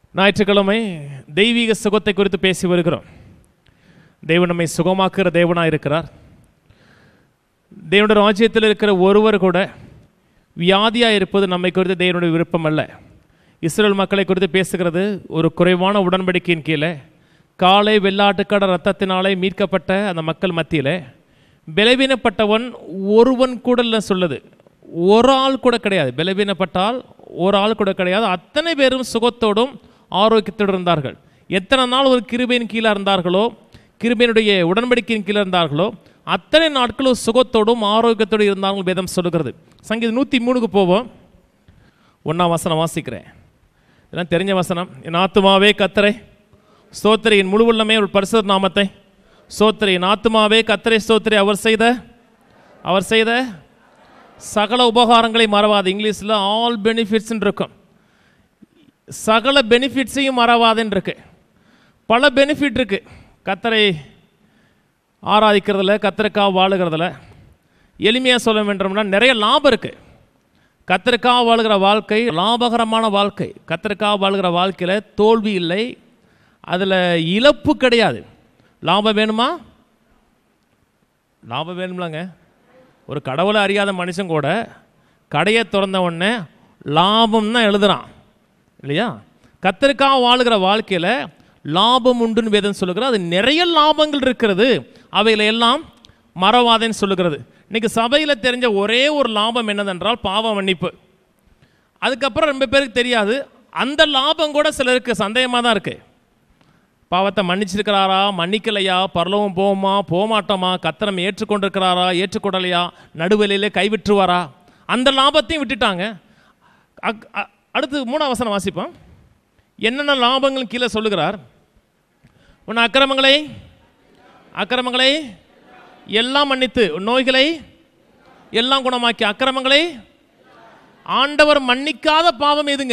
ஞாயிற்றுக்கிழமை தெய்வீக சுகத்தை குறித்து பேசி வருகிறோம் தேவன் நம்மை சுகமாக்குற தேவனாக இருக்கிறார் தேவனுடைய ராஜ்யத்தில் இருக்கிற ஒருவர் கூட வியாதியாக இருப்பது நம்மை குறித்து தேவனுடைய விருப்பம் அல்ல இஸ்ரேல் மக்களை குறித்து பேசுகிறது ஒரு குறைவான உடன்படிக்கையின் கீழே காலை வெள்ளாட்டுக்கட ரத்தத்தினாலே மீட்கப்பட்ட அந்த மக்கள் மத்தியில் பலவீனப்பட்டவன் ஒருவன் கூட இல்லை சொல்லுது ஒரு ஆள் கூட கிடையாது பலவீனப்பட்டால் ஒரு ஆள் கூட கிடையாது அத்தனை பேரும் சுகத்தோடும் ஆரோக்கியத்தோடு இருந்தார்கள் எத்தனை நாள் ஒரு கிருபையின் கீழே இருந்தார்களோ கிருபையினுடைய உடன்படிக்கையின் கீழே இருந்தார்களோ அத்தனை நாட்களும் சுகத்தோடும் ஆரோக்கியத்தோடு இருந்தார்கள் வேதம் சொல்லுகிறது சங்கீதம் நூற்றி மூணுக்கு போவோம் ஒன்றாம் வசனம் வாசிக்கிறேன் இதெல்லாம் தெரிஞ்ச வசனம் என் ஆத்துமாவே கத்தரை ஸ்தோத்திரி என் முழு உள்ளமே ஒரு பரிசுத்த நாமத்தை ஸ்தோத்திரி என் ஆத்துமாவே கத்தரை ஸ்தோத்திரி அவர் செய்த அவர் செய்த சகல உபகாரங்களை மறவாது இங்கிலீஷில் ஆல் பெனிஃபிட்ஸ்ன்னு இருக்கும் சகல பெனிஃபிட்ஸையும் மறவாதுன்னு இருக்கு பல பெனிஃபிட் இருக்கு கத்தரை ஆராதிக்கிறதுல கத்தருக்காக வாழுகிறதுல எளிமையாக சொல்ல வேண்டும்னா நிறைய லாபம் இருக்குது கத்தருக்காக வாழ்கிற வாழ்க்கை லாபகரமான வாழ்க்கை கத்தருக்காக வாழ்கிற வாழ்க்கையில் தோல்வி இல்லை அதில் இழப்பு கிடையாது லாபம் வேணுமா லாபம் வேணும்லாங்க ஒரு கடவுளை அறியாத மனுஷன் கூட கடையை திறந்த உடனே லாபம் தான் எழுதுறான் இல்லையா கத்தருக்காக வாழுகிற வாழ்க்கையில் லாபம் உண்டுன்னு வேதம் சொல்லுகிறது அது நிறைய லாபங்கள் இருக்கிறது அவைகளை எல்லாம் மறவாதேன்னு சொல்லுகிறது இன்னைக்கு சபையில் தெரிஞ்ச ஒரே ஒரு லாபம் என்னதென்றால் பாவ மன்னிப்பு அதுக்கப்புறம் ரொம்ப பேருக்கு தெரியாது அந்த லாபம் கூட சிலருக்கு சந்தேகமாக தான் இருக்குது பாவத்தை மன்னிச்சிருக்கிறாரா மன்னிக்கலையா பரலவும் போவோமா போமாட்டோமா கத்தனம் ஏற்றுக்கொண்டிருக்கிறாரா ஏற்றுக்கொள்ளலையா நடுவெளியிலே கைவிட்டுருவாரா அந்த லாபத்தையும் விட்டுட்டாங்க அக்- அ- அடுத்து மூணாம் வசனம் வாசிப்போம் என்னென்ன லாபங்கள் கீழே சொல்லுகிறார் உன் அக்கிரமங்களை அக்கிரமங்களை எல்லாம் மன்னித்து உன் நோய்களை எல்லாம் குணமாக்கி அக்கிரமங்களை ஆண்டவர் மன்னிக்காத பாவம் எதுங்க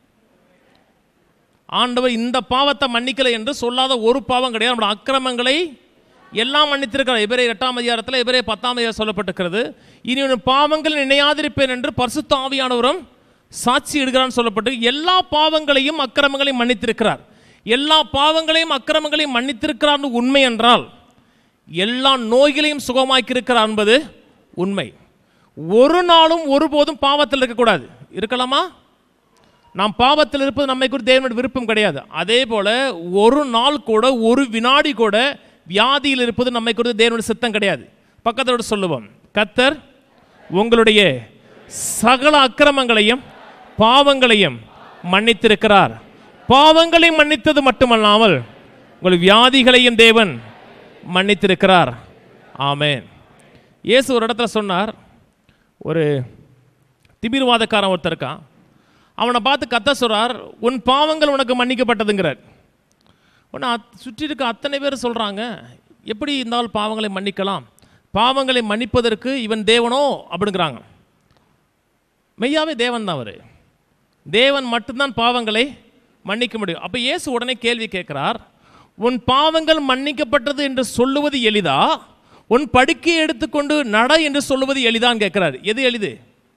ஆண்டவர் இந்த பாவத்தை மன்னிக்கலை என்று சொல்லாத ஒரு பாவம் கிடையாது நம்மளோட அக்கிரமங்களை எல்லாம் மன்னித்திருக்கிறார் எபிரே எட்டாம் அதிகாரத்தில் எபிரே பத்தாம் அதிகாரம் சொல்லப்பட்டிருக்கிறது இனி உன் பாவங்கள் நினையாதிருப்பேன் என்று பரிசுத்த ஆவியானவரும் சாட்சி இடுகிறான்னு சொல்லப்பட்டு எல்லா பாவங்களையும் அக்கிரமங்களையும் மன்னித்திருக்கிறார் எல்லா பாவங்களையும் அக்கிரமங்களையும் மன்னித்திருக்கிறார்னு உண்மை என்றால் எல்லா நோய்களையும் சுகமாக்கியிருக்கிறார் என்பது உண்மை ஒரு நாளும் ஒருபோதும் பாவத்தில் இருக்கக்கூடாது இருக்கலாமா நாம் பாவத்தில் இருப்பது நம்மை குறித்து தேவனுடைய விருப்பம் கிடையாது அதே போல ஒரு நாள் கூட ஒரு வினாடி கூட வியாதியில் இருப்பது நம்மை குறித்து தேவனுடைய சித்தம் கிடையாது பக்கத்தோடு சொல்லுவோம் கத்தர் உங்களுடைய சகல அக்கிரமங்களையும் பாவங்களையும் மன்னித்திருக்கிறார் பாவங்களை மன்னித்தது மட்டுமல்லாமல் உங்கள் வியாதிகளையும் தேவன் மன்னித்திருக்கிறார் ஆமென் இயேசு ஒரு இடத்துல சொன்னார் ஒரு திமிர்வாதக்காரன் ஒருத்தர் இருக்கான் அவனை பார்த்து கத்த சொல்றார் உன் பாவங்கள் உனக்கு மன்னிக்கப்பட்டதுங்கிறார் உடனே அத்- சுற்றி இருக்க அத்தனை பேர் சொல்கிறாங்க எப்படி இருந்தால் பாவங்களை மன்னிக்கலாம் பாவங்களை மன்னிப்பதற்கு இவன் தேவனோ அப்படிங்கிறாங்க மெய்யாவே தேவன் தான் அவர் தேவன் மட்டும்தான் பாவங்களை மன்னிக்க முடியும் அப்போ இயேசு உடனே கேள்வி கேட்கிறார் உன் பாவங்கள் மன்னிக்கப்பட்டது என்று சொல்லுவது எளிதா உன் படுக்கையை எடுத்துக்கொண்டு நட என்று சொல்லுவது எளிதான்னு கேட்கிறார் எது எளிது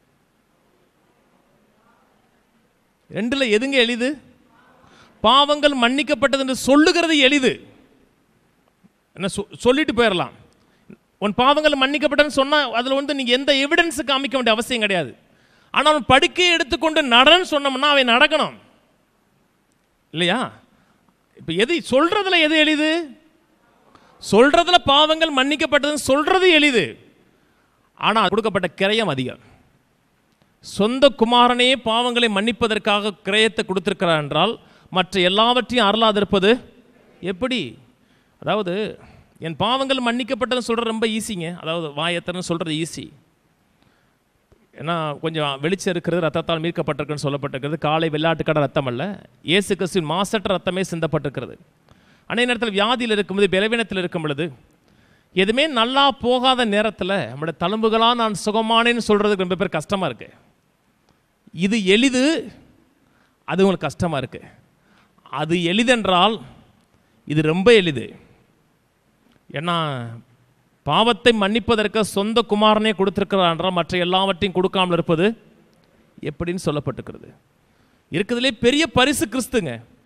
ரெண்டுல எதுங்க எளிது பாவங்கள் மன்னிக்கப்பட்டது என்று சொல்லுகிறது எளிது என்ன சொ- சொல்லிட்டு போயிடலாம் உன் பாவங்கள் மன்னிக்கப்பட்டதுன்னு சொன்னா அதுல வந்து நீங்க எந்த எவிடன்ஸ் காமிக்க வேண்டிய அவசியம் கிடையாது ஆனால் அவன் படுக்கையை எடுத்துக்கொண்டு நடன்னு சொன்னோம்னா அவன் நடக்கணும் இல்லையா இப்போ எது சொல்றதுல எது எளிது சொல்றதுல பாவங்கள் மன்னிக்கப்பட்டதுன்னு சொல்றது எளிது ஆனால் கொடுக்கப்பட்ட கிரயம் அதிகம் சொந்த குமாரனே பாவங்களை மன்னிப்பதற்காக கிரயத்தை கொடுத்திருக்கிறார் என்றால் மற்ற எல்லாவற்றையும் அருளாதிருப்பது எப்படி அதாவது என் பாவங்கள் மன்னிக்கப்பட்டதுன்னு சொல்கிறது ரொம்ப ஈஸிங்க அதாவது வாயத்தன்னு சொல்கிறது ஈஸி ஏன்னா கொஞ்சம் வெளிச்சம் இருக்கிறது ரத்தத்தால் மீட்கப்பட்டிருக்குன்னு சொல்லப்பட்டிருக்கிறது காலை வெள்ளாட்டுக்கடை ரத்தம் அல்ல இயேசு கிறிஸ்துவின் மாசற்ற ரத்தமே சிந்தப்பட்டிருக்கிறது அன்றைய நேரத்தில் வியாதியில் இருக்கும்போது பலவீனத்தில் இருக்கும் பொழுது எதுவுமே நல்லா போகாத நேரத்தில் நம்முடைய தழும்புகளாக நான் சுகமானேன்னு சொல்கிறதுக்கு ரொம்ப பேர் கஷ்டமாக இருக்குது இது எளிது அது உங்களுக்கு கஷ்டமாக இருக்கு அது எளிதென்றால் இது ரொம்ப எளிது ஏன்னா பாவத்தை மன்னிப்பதற்கு சொந்த குமாரனே கொடுத்திருக்கிறார் என்றால் மற்ற எல்லாவற்றையும் கொடுக்காமல் இருப்பது எப்படின்னு சொல்லப்பட்டிருக்கிறது இருக்கிறதுலே பெரிய பரிசு கிறிஸ்துங்க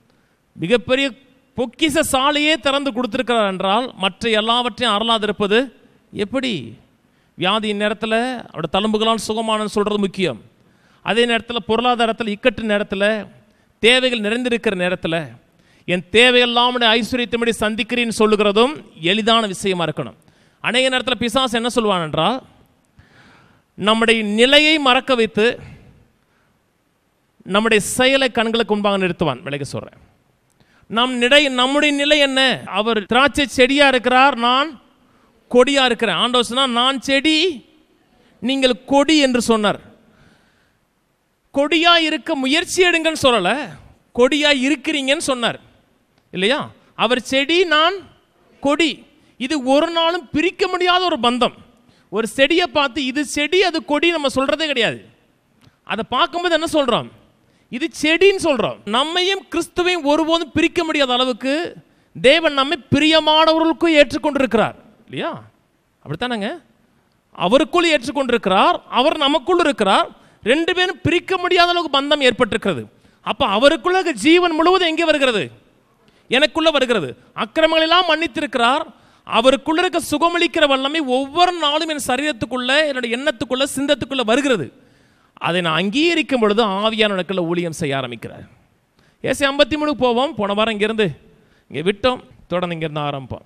மிகப்பெரிய பொக்கிச சாலையே திறந்து கொடுத்திருக்கிறார் என்றால் மற்ற எல்லாவற்றையும் அறலாதிருப்பது எப்படி வியாதியின் நேரத்தில் அவரோட தழும்புகளால் சுகமானன்னு சொல்கிறது முக்கியம் அதே நேரத்தில் பொருளாதாரத்தில் இக்கட்டு நேரத்தில் தேவைகள் நிறைந்திருக்கிற நேரத்தில் என் தேவையெல்லாம் உடைய ஐஸ்வர்யத்தின்படி சந்திக்கிறேன்னு சொல்லுகிறதும் எளிதான விஷயமா இருக்கணும் அநேக நேரத்தில் பிசாசு என்ன சொல்லுவான் என்றால் நம்முடைய நிலையை மறக்க வைத்து நம்முடைய செயலை கண்களுக்கு முன்பாக நிறுத்துவான் விலைக்கு சொல்கிறேன் நம் நிலை நம்முடைய நிலை என்ன அவர் திராட்சை செடியா இருக்கிறார் நான் கொடியா இருக்கிறேன் ஆண்டவர் சொன்னா நான் செடி நீங்கள் கொடி என்று சொன்னார் கொடியா இருக்க முயற்சி எடுங்கன்னு சொல்லல கொடியா இருக்கிறீங்கன்னு சொன்னார் இல்லையா அவர் செடி நான் கொடி இது ஒரு நாளும் பிரிக்க முடியாத ஒரு பந்தம் ஒரு செடியை பார்த்து இது செடி அது கொடி நம்ம சொல்றதே கிடையாது அதை பார்க்கும்போது என்ன சொல்றோம் இது செடின்னு சொல்றோம் நம்மையும் கிறிஸ்துவையும் ஒருபோதும் பிரிக்க முடியாத அளவுக்கு தேவன் நம்மை பிரியமானவர்களுக்கும் ஏற்றுக்கொண்டிருக்கிறார் இல்லையா அப்படித்தானங்க அவருக்குள் ஏற்றுக்கொண்டிருக்கிறார் அவர் நமக்குள் இருக்கிறார் ரெண்டு பேரும் பிரிக்க முடியாத அளவுக்கு பந்தம் ஏற்பட்டிருக்கிறது அப்ப அவருக்குள்ள இருக்க ஜீவன் முழுவதும் எங்கே வருகிறது எனக்குள்ள வருகிறது அக்கிரமங்கள் எல்லாம் மன்னித்திருக்கிறார் அவருக்குள்ள இருக்க சுகமளிக்கிற வல்லமை ஒவ்வொரு நாளும் என் சரீரத்துக்குள்ள என்னுடைய எண்ணத்துக்குள்ள சிந்தத்துக்குள்ள வருகிறது அதை நான் அங்கீகரிக்கும் பொழுது ஆவியான எனக்குள்ள ஊழியம் செய்ய ஆரம்பிக்கிறார் ஏசி ஐம்பத்தி மூணு போவோம் போன வாரம் இங்கேருந்து இங்கே விட்டோம் தொடர்ந்து இங்கேருந்து ஆரம்பிப்போம்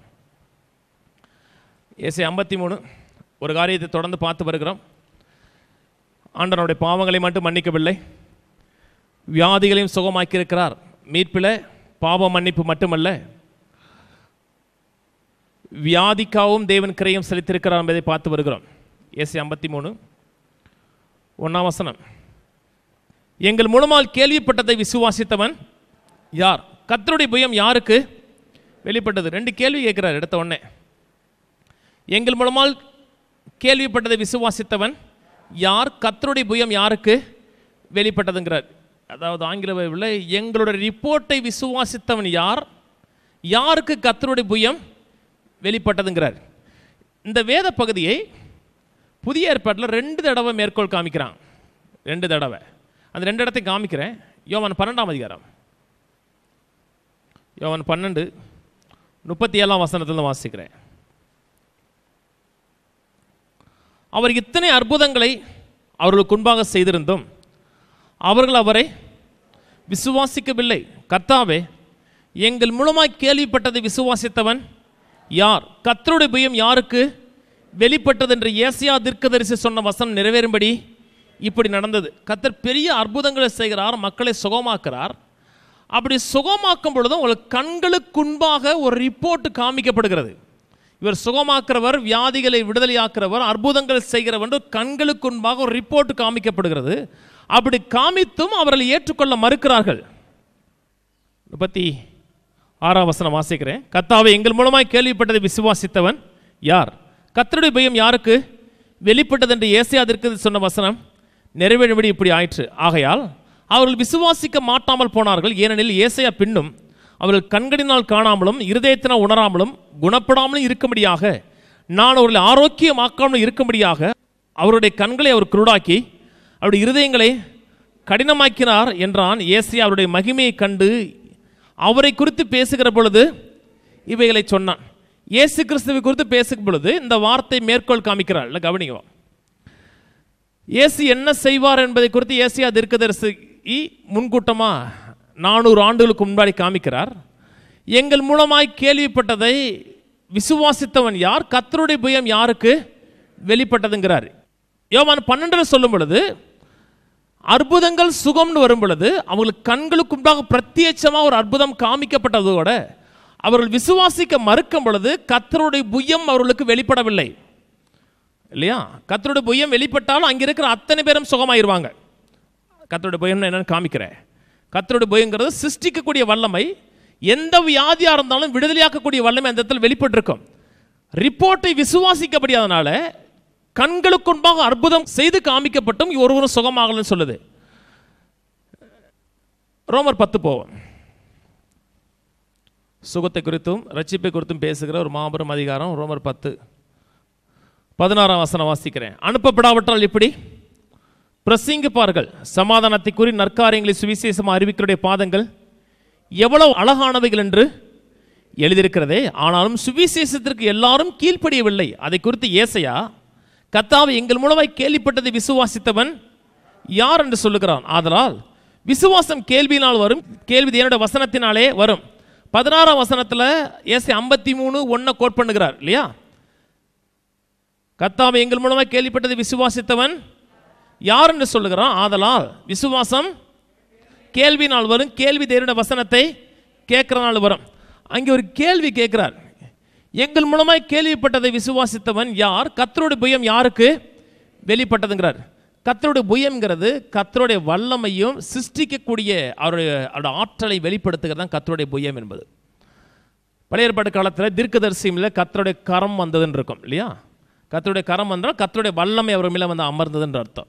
ஏசி ஐம்பத்தி மூணு ஒரு காரியத்தை தொடர்ந்து பார்த்து வருகிறோம் ஆண்டனுடைய பாவங்களை மட்டும் மன்னிக்கவில்லை வியாதிகளையும் சுகமாக்கியிருக்கிறார் மீட்பில் பாவ மன்னிப்பு மட்டுமல்ல வியாதிக்காவும் தேவன் கிரையும் செலுத்தியிருக்கிறார் என்பதை பார்த்து வருகிறோம் ஏசி ஐம்பத்தி மூணு ஒன்றாம் வசனம் எங்கள் மூலமால் கேள்விப்பட்டதை விசுவாசித்தவன் யார் கர்த்தருடைய புயம் யாருக்கு வெளிப்பட்டது ரெண்டு கேள்வி கேட்கிறார் எடுத்த உடனே எங்கள் மூலமால் கேள்விப்பட்டதை விசுவாசித்தவன் யார் கர்த்தருடைய புயம் யாருக்கு வெளிப்பட்டதுங்கிறார் அதாவது ஆங்கில பைபிளில் எங்களோட ரிப்போர்ட்டை விசுவாசித்தவன் யார் யாருக்கு கர்த்தருடைய புயம் வெளிப்பட்டதுங்கிறார் இந்த வேத பகுதியை புதிய ஏற்பாட்டில் ரெண்டு தடவை மேற்கோள் காமிக்கிறான் ரெண்டு தடவை அந்த ரெண்டு இடத்தையும் காமிக்கிறேன் யோவான் பன்னெண்டாம் அதிகாரம் யோவான் பன்னெண்டு முப்பத்தி ஏழாம் வசனத்தில் வாசிக்கிறேன் அவர் இத்தனை அற்புதங்களை அவர்களுக்கு முன்பாக செய்திருந்தும் அவர்கள் அவரை விசுவாசிக்கவில்லை கர்த்தாவே எங்கள் மூலமாய் கேள்விப்பட்டதை விசுவாசித்தவன் யார் கர்த்தருடைய பயம் யாருக்கு வெளிப்பட்டது என்று ஏசியா தீர்க்கதரிசி சொன்ன வசனம் நிறைவேறும்படி இப்படி நடந்தது கர்த்தர் பெரிய அற்புதங்களை செய்கிறார் மக்களை சுகமாக்குறார் அப்படி சுகமாக்கும் பொழுது உங்களுக்கு கண்களுக்கு முன்பாக ஒரு ரிப்போர்ட் காமிக்கப்படுகிறது இவர் சுகமாக்குறவர் வியாதிகளை விடுதலையாக்குறவர் அற்புதங்கள் செய்கிறவர் என்று கண்களுக்கு முன்பாக ஒரு ரிப்போர்ட் காமிக்கப்படுகிறது அப்படி காமித்தும் அவர்களை ஏற்றுக்கொள்ள மறுக்கிறார்கள் முப்பத்தி ஆறாம் வசனம் வாசிக்கிறேன் கத்தாவை எங்கள் மூலமாய் கேள்விப்பட்டதை விசுவாசித்தவன் யார் கத்தருடைய பயம் யாருக்கு வெளிப்பட்டது என்று ஏசியாதிற்கு சொன்ன வசனம் நிறைவேறும்படி இப்படி ஆயிற்று ஆகையால் அவர்கள் விசுவாசிக்க மாட்டாமல் போனார்கள் ஏனெனில் ஏசையா பின்னும் அவர்கள் கண்களினால் காணாமலும் இருதயத்தினால் உணராமலும் குணப்படாமலும் இருக்கும்படியாக நான் அவர்களை ஆரோக்கியமாக்காமலும் இருக்கும்படியாக அவருடைய கண்களை அவர் குருடாக்கி அவருடைய இருதயங்களை கடினமாக்கினார் என்றான் ஏசையா அவருடைய மகிமையை கண்டு அவரை குறித்து பேசுகிற பொழுது இவைகளை சொன்னான் இயேசு கிறிஸ்துவை குறித்து பேசும் பொழுது இந்த வார்த்தை மேற்கோள் காமிக்கிறார் இல்லை கவனிங்க இயேசு என்ன செய்வார் என்பதை குறித்து ஏசியா தீர்க்கதரிசி முன்கூட்டமா நானூறு ஆண்டுகளுக்கு முன்னாடி காமிக்கிறார் எங்கள் மூலமாய் கேள்விப்பட்டதை விசுவாசித்தவன் யார் கத்தருடைய பயம் யாருக்கு வெளிப்பட்டதுங்கிறார் யோவான் பன்னெண்டில் சொல்லும் பொழுது அற்புதங்கள் சுகம்னு வரும் பொழுது அவங்களுக்கு கண்களுக்கு முன்பாக பிரத்யட்சமாக ஒரு அற்புதம் காமிக்கப்பட்டதோட அவர்கள் விசுவாசிக்க மறுக்கும் பொழுது கத்தருடைய புயம் அவர்களுக்கு வெளிப்படவில்லை இல்லையா கத்தருடைய புயம் வெளிப்பட்டாலும் அங்கே இருக்கிற அத்தனை பேரும் சுகமாயிருவாங்க கத்தருடைய புயம்னு என்னன்னு காமிக்கிறேன் கத்தருடைய புயங்கிறது சிருஷ்டிக்கக்கூடிய வல்லமை எந்த வியாதியாக இருந்தாலும் விடுதலையாக்கக்கூடிய வல்லமை அந்த இடத்துல வெளிப்பட்டிருக்கும் ரிப்போர்ட்டை விசுவாசிக்கப்படியாதனால கண்களுக்கு முன்பாக அற்புதம் செய்து காமிக்கப்பட்டும் ஒருவரும் சுகமாகலன்னு சொல்லுது ரோமர் பத்து போவோம் சுகத்தை குறித்தும் ரட்சிப்பை குறித்தும் பேசுகிற ஒரு மாபெரும் அதிகாரம் ரோமர் பத்து பதினாறாம் வசனம் வாசிக்கிறேன் அனுப்பப்படாவிட்டால் எப்படி பிரசங்கிப்பார்கள் சமாதானத்தை கூறி நற்காரியங்களை சுவிசேஷம் அறிவிக்கிறடைய பாதங்கள் எவ்வளவு அழகானவைகள் என்று எழுதியிருக்கிறதே ஆனாலும் சுவிசேஷத்திற்கு எல்லாரும் கீழ்ப்படியவில்லை அதை குறித்து ஏசையா கத்தாவை எங்கள் மூலமாய் கேள்விப்பட்டதை விசுவாசித்தவன் யார் என்று சொல்லுகிறான் ஆதலால் விசுவாசம் கேள்வியினால் வரும் கேள்வி தேவனுடைய வசனத்தினாலே வரும் பதினாறாம் வசனத்தில் ஏசை ஐம்பத்தி மூணு ஒன்றை கோட் பண்ணுகிறார் இல்லையா கத்தாவை எங்கள் மூலமாக கேள்விப்பட்டதை விசுவாசித்தவன் யார் என்று சொல்லுகிறான் ஆதலால் விசுவாசம் கேள்வினால் வரும் கேள்வி தேவனுடைய வசனத்தை கேட்கிறனால வரும் அங்கே ஒரு கேள்வி கேட்கிறார் எங்கள் மூலமாய் கேள்விப்பட்டதை விசுவாசித்தவன் யார் கத்தருடைய புயம் யாருக்கு வெளிப்பட்டதுங்கிறார் கத்தருடைய புயம்ங்கிறது கத்தருடைய வல்லமையும் சிருஷ்டிக்கக்கூடிய அவருடைய அவருடைய ஆற்றலை வெளிப்படுத்துகிறது தான் கத்தருடைய புயம் என்பது பழைய ஏற்பாடு காலத்தில் தீர்க்கதரிசியில் கத்தருடைய கரம் வந்ததுன்னு இருக்கும் இல்லையா கத்தருடைய கரம் வந்தால் கத்தருடைய வல்லமை அவர் மேலே வந்து அமர்ந்ததுன்ற அர்த்தம்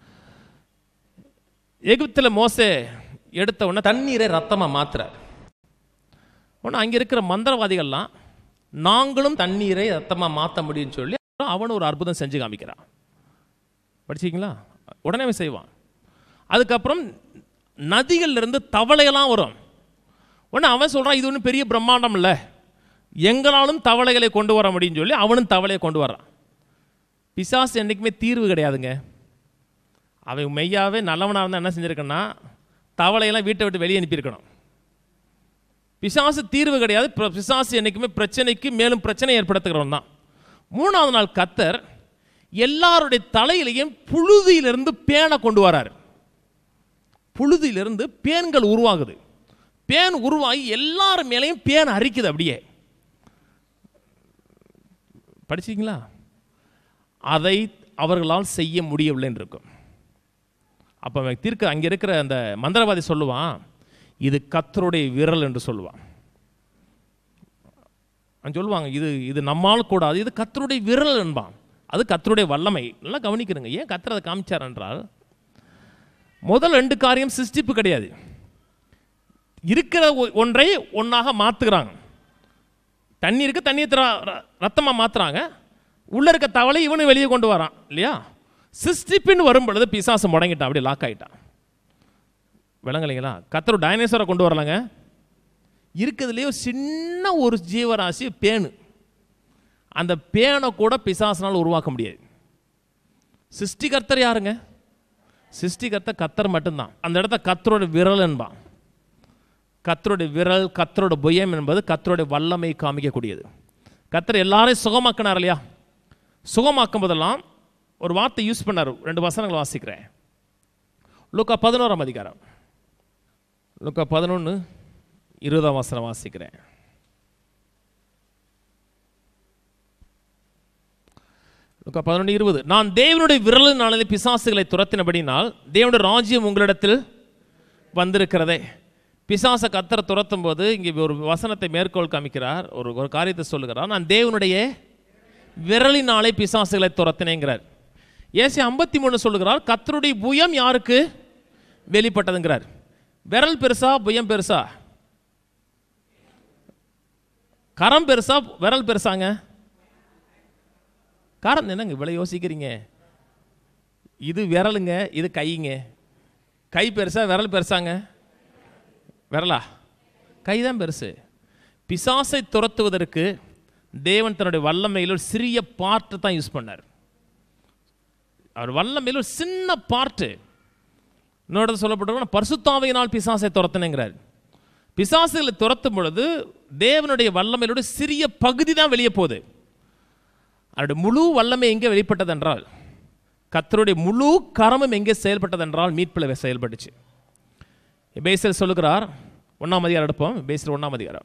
எகிப்தில் மோசே எடுத்த உடனே தண்ணீரை ரத்தமாக மாத்துறார் உடனே அங்கே இருக்கிற மந்திரவாதிகள்லாம் நாங்களும் தண்ணீரை ரத்தமாக மாற்ற முடியும்னு சொல்லி அவனும் ஒரு அற்புதம் செஞ்சு காமிக்கிறான் படிச்சிங்களா உடனே அவன் செய்வான் அதுக்கப்புறம் நதிகள்ல இருந்து தவளையெல்லாம் வரும் உடனே அவன் சொல்கிறான் இது ஒன்றும் பெரிய பிரம்மாண்டம் இல்லை எங்களாலும் தவளைகளை கொண்டு வர முடியும்னு சொல்லி அவனும் தவளையை கொண்டு வர்றான் பிசாசு என்றைக்குமே தீர்வு கிடையாதுங்க அவன் மெய்யாவே நல்லவனாக இருந்தால் என்ன செஞ்சிருக்கன்னா தவளையெல்லாம் வீட்டை விட்டு வெளியே அனுப்பியிருக்கணும் பிசாசு தீர்வு கிடையாது பிர- பிசாசு என்றைக்குமே பிரச்சனைக்கு மேலும் பிரச்சனை ஏற்படுத்துகிறவன் தான் மூணாவது நாள் கத்தர் எல்லாருடைய தலையிலையும் புழுதியிலிருந்து பேனை கொண்டு வரார் புழுதியிலிருந்து பேன்கள் உருவாகுது பேன் உருவாகி எல்லார் மேலேயும் பேன் அரிக்குது அப்படியே படிச்சீங்களா அதை அவர்களால் செய்ய முடியவில்லைன்னு இருக்கும் அப்போ அவன் தீர்க்க அங்கே இருக்கிற அந்த மந்திரவாதி சொல்லுவான் இது கத்தருடைய விரல் என்று சொல்லுவான் அவன் சொல்லுவாங்க இது இது நம்மால் கூடாது இது கத்தருடைய விரல் என்பான் அது கத்தருடைய வல்லமை நல்லா கவனிக்கிறங்க ஏன் கத்தர் அதை காமிச்சார் என்றால் முதல் ரெண்டு காரியம் சிருஷ்டிப்பு கிடையாது இருக்கிற ஒ- ஒன்றை ஒன்றாக மாற்றுகிறாங்க தண்ணி இருக்கு தண்ணியை ரத்தமாக மாற்றுறாங்க உள்ளே இருக்க தவளை இவனு வெளியே கொண்டு வரான் இல்லையா சிஸ்டிப்பின்னு வரும் பொழுது பிசாசு முடங்கிட்டான் அப்படியே லாக் ஆகிட்டான் விளங்கலைங்களா கத்தர் டைனோசரை கொண்டு வரலங்க இருக்கிறதுலேயே ஒரு சின்ன ஒரு ஜீவராசி பேனு அந்த பேனை கூட பிசாசனால் உருவாக்க முடியாது சிருஷ்டிகர்த்தர் யாருங்க சிருஷ்டிகர்த்தர் கத்தர் மட்டும்தான் அந்த இடத்த கத்தரோட விரல் என்பான் கத்தருடைய விரல் கத்தரோட புயம் என்பது கத்தருடைய வல்லமை காமிக்கக்கூடியது கத்தர் எல்லாரையும் சுகமாக்கினார் இல்லையா சுகமாக்கும் போதெல்லாம் ஒரு வார்த்தை யூஸ் பண்ணார் ரெண்டு வசனங்கள் வாசிக்கிறேன் லுக்கா பதினோராம் அதிகாரம் லுக்கா பதினொன்று இருபதாம் வசனம் வாசிக்கிறேன் லுக்கா பதினொன்று இருபது நான் தேவனுடைய விரலினாலே பிசாசுகளை துரத்தினபடினால் தேவனுடைய ராஜ்யம் உங்களிடத்தில் வந்திருக்கிறதே பிசாசை கத்தரை துரத்தும் போது இங்கே ஒரு வசனத்தை மேற்கோள் காமிக்கிறார் ஒரு ஒரு காரியத்தை சொல்லுகிறார் நான் தேவனுடைய விரலினாலே பிசாசுகளை துரத்தினேங்கிறார் ஏசி ஐம்பத்தி மூணு சொல்லுகிறார் கத்தருடைய புயம் யாருக்கு வெளிப்பட்டதுங்கிறார் விரல் பெருசா புயம் பெருசா கரம் பெருசா விரல் பெருசாங்க கரம் என்னங்க இவ்வளோ யோசிக்கிறீங்க இது விரலுங்க இது கைங்க கை பெருசா விரல் பெருசாங்க விரலா கை தான் பெருசு பிசாசை துரத்துவதற்கு தேவன் தன்னுடைய வல்லமையில் ஒரு சிறிய பார்ட்டு தான் யூஸ் பண்ணார் அவர் வல்லமையில் ஒரு சின்ன பார்ட்டு இன்னொரு சொல்லப்பட்டிருக்கோம் பரிசுத்தாவையினால் பிசாசை துரத்தினேங்கிறார் பிசாசுகளை துரத்தும் பொழுது தேவனுடைய வல்லமையிலோட சிறிய பகுதி தான் வெளியே போகுது அவருடைய முழு வல்லமை எங்கே வெளிப்பட்டது என்றால் கத்தருடைய முழு கரமும் எங்கே செயல்பட்டது என்றால் மீட்பில் செயல்பட்டுச்சு பேசர் சொல்லுகிறார் ஒன்றாம் அதிகாரம் எடுப்போம் பேசர் ஒன்றாம் அதிகாரம்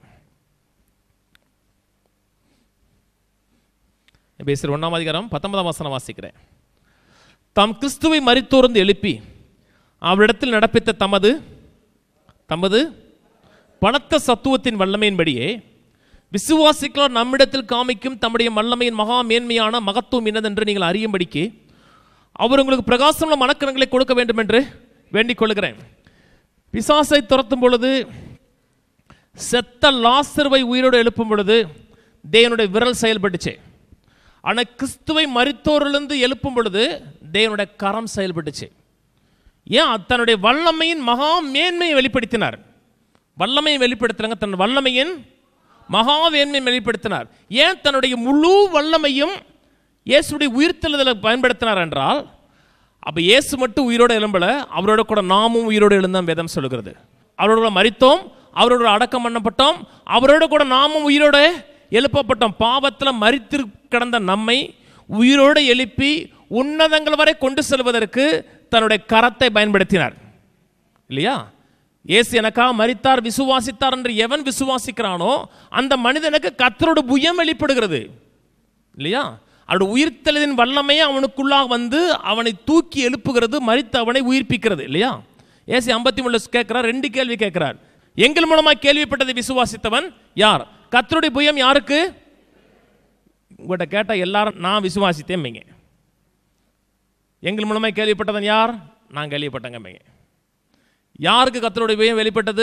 பேசர் ஒன்றாம் அதிகாரம் பத்தொன்பதாம் வசனம் வாசிக்கிறேன் தாம் கிறிஸ்துவை மறித்தோர்ந்து எழுப்பி அவரிடத்தில் நடப்பித்த தமது தமது பணத்த சத்துவத்தின் வல்லமையின்படியே விசுவாசிக்கலார் நம்மிடத்தில் காமிக்கும் தம்முடைய வல்லமையின் மகா மேன்மையான மகத்துவம் என்னதென்று நீங்கள் அறியும்படிக்கு அவர் உங்களுக்கு பிரகாசமுள்ள மனக்கரங்களை கொடுக்க வேண்டும் என்று வேண்டிக் கொள்கிறேன் பிசாசை துரத்தும் பொழுது செத்த லாசர்வை உயிரோடு எழுப்பும் பொழுது தேவனுடைய விரல் செயல்பட்டுச்சு ஆனால் கிறிஸ்துவை மரித்தோரிலிருந்து எழுப்பும் பொழுது தேவனுடைய கரம் செயல்பட்டுச்சு ஏன் தன்னுடைய வல்லமையின் மகா மேன்மையை வெளிப்படுத்தினார் வல்லமையை வெளிப்படுத்துறாங்க தன் வல்லமையின் மகாவேன்மையை வெளிப்படுத்தினார் ஏன் தன்னுடைய முழு வல்லமையும் இயேசுடைய உயிர்த்தெழுதலை பயன்படுத்தினார் என்றால் அப்போ இயேசு மட்டும் உயிரோடு எழும்பல அவரோட கூட நாமும் உயிரோடு எழுந்தான் வேதம் சொல்லுகிறது அவரோட கூட மரித்தோம் அவரோட கூட அடக்கம் பண்ணப்பட்டோம் அவரோட கூட நாமும் உயிரோடு எழுப்பப்பட்டோம் பாவத்தில் மரித்து கிடந்த நம்மை உயிரோடு எழுப்பி உன்னதங்கள் வரை கொண்டு செல்வதற்கு தன்னுடைய கரத்தை பயன்படுத்தினார் இல்லையா இயேசு எனக்காக மரித்தார் விசுவாசித்தார் என்று எவன் விசுவாசிக்கிறானோ அந்த மனிதனுக்கு கத்தரோட புயம் வெளிப்படுகிறது இல்லையா அவருடைய உயிர்த்தெழுதின் வல்லமையே அவனுக்குள்ளாக வந்து அவனை தூக்கி எழுப்புகிறது மரித்து அவனை உயிர்ப்பிக்கிறது இல்லையா ஏசி ஐம்பத்தி மூணு கேட்கிறார் ரெண்டு கேள்வி கேட்கிறார் எங்கள் மூலமாக கேள்விப்பட்டதை விசுவாசித்தவன் யார் கத்தருடைய புயம் யாருக்கு உங்கள்கிட்ட கேட்டால் எல்லாரும் நான் விசுவாசித்தேன் எங்கள் மூலமாக கேள்விப்பட்டவன் யார் நான் கேள்விப்பட்டேங்க யாருக்கு கத்தருடைய புயம் வெளிப்பட்டது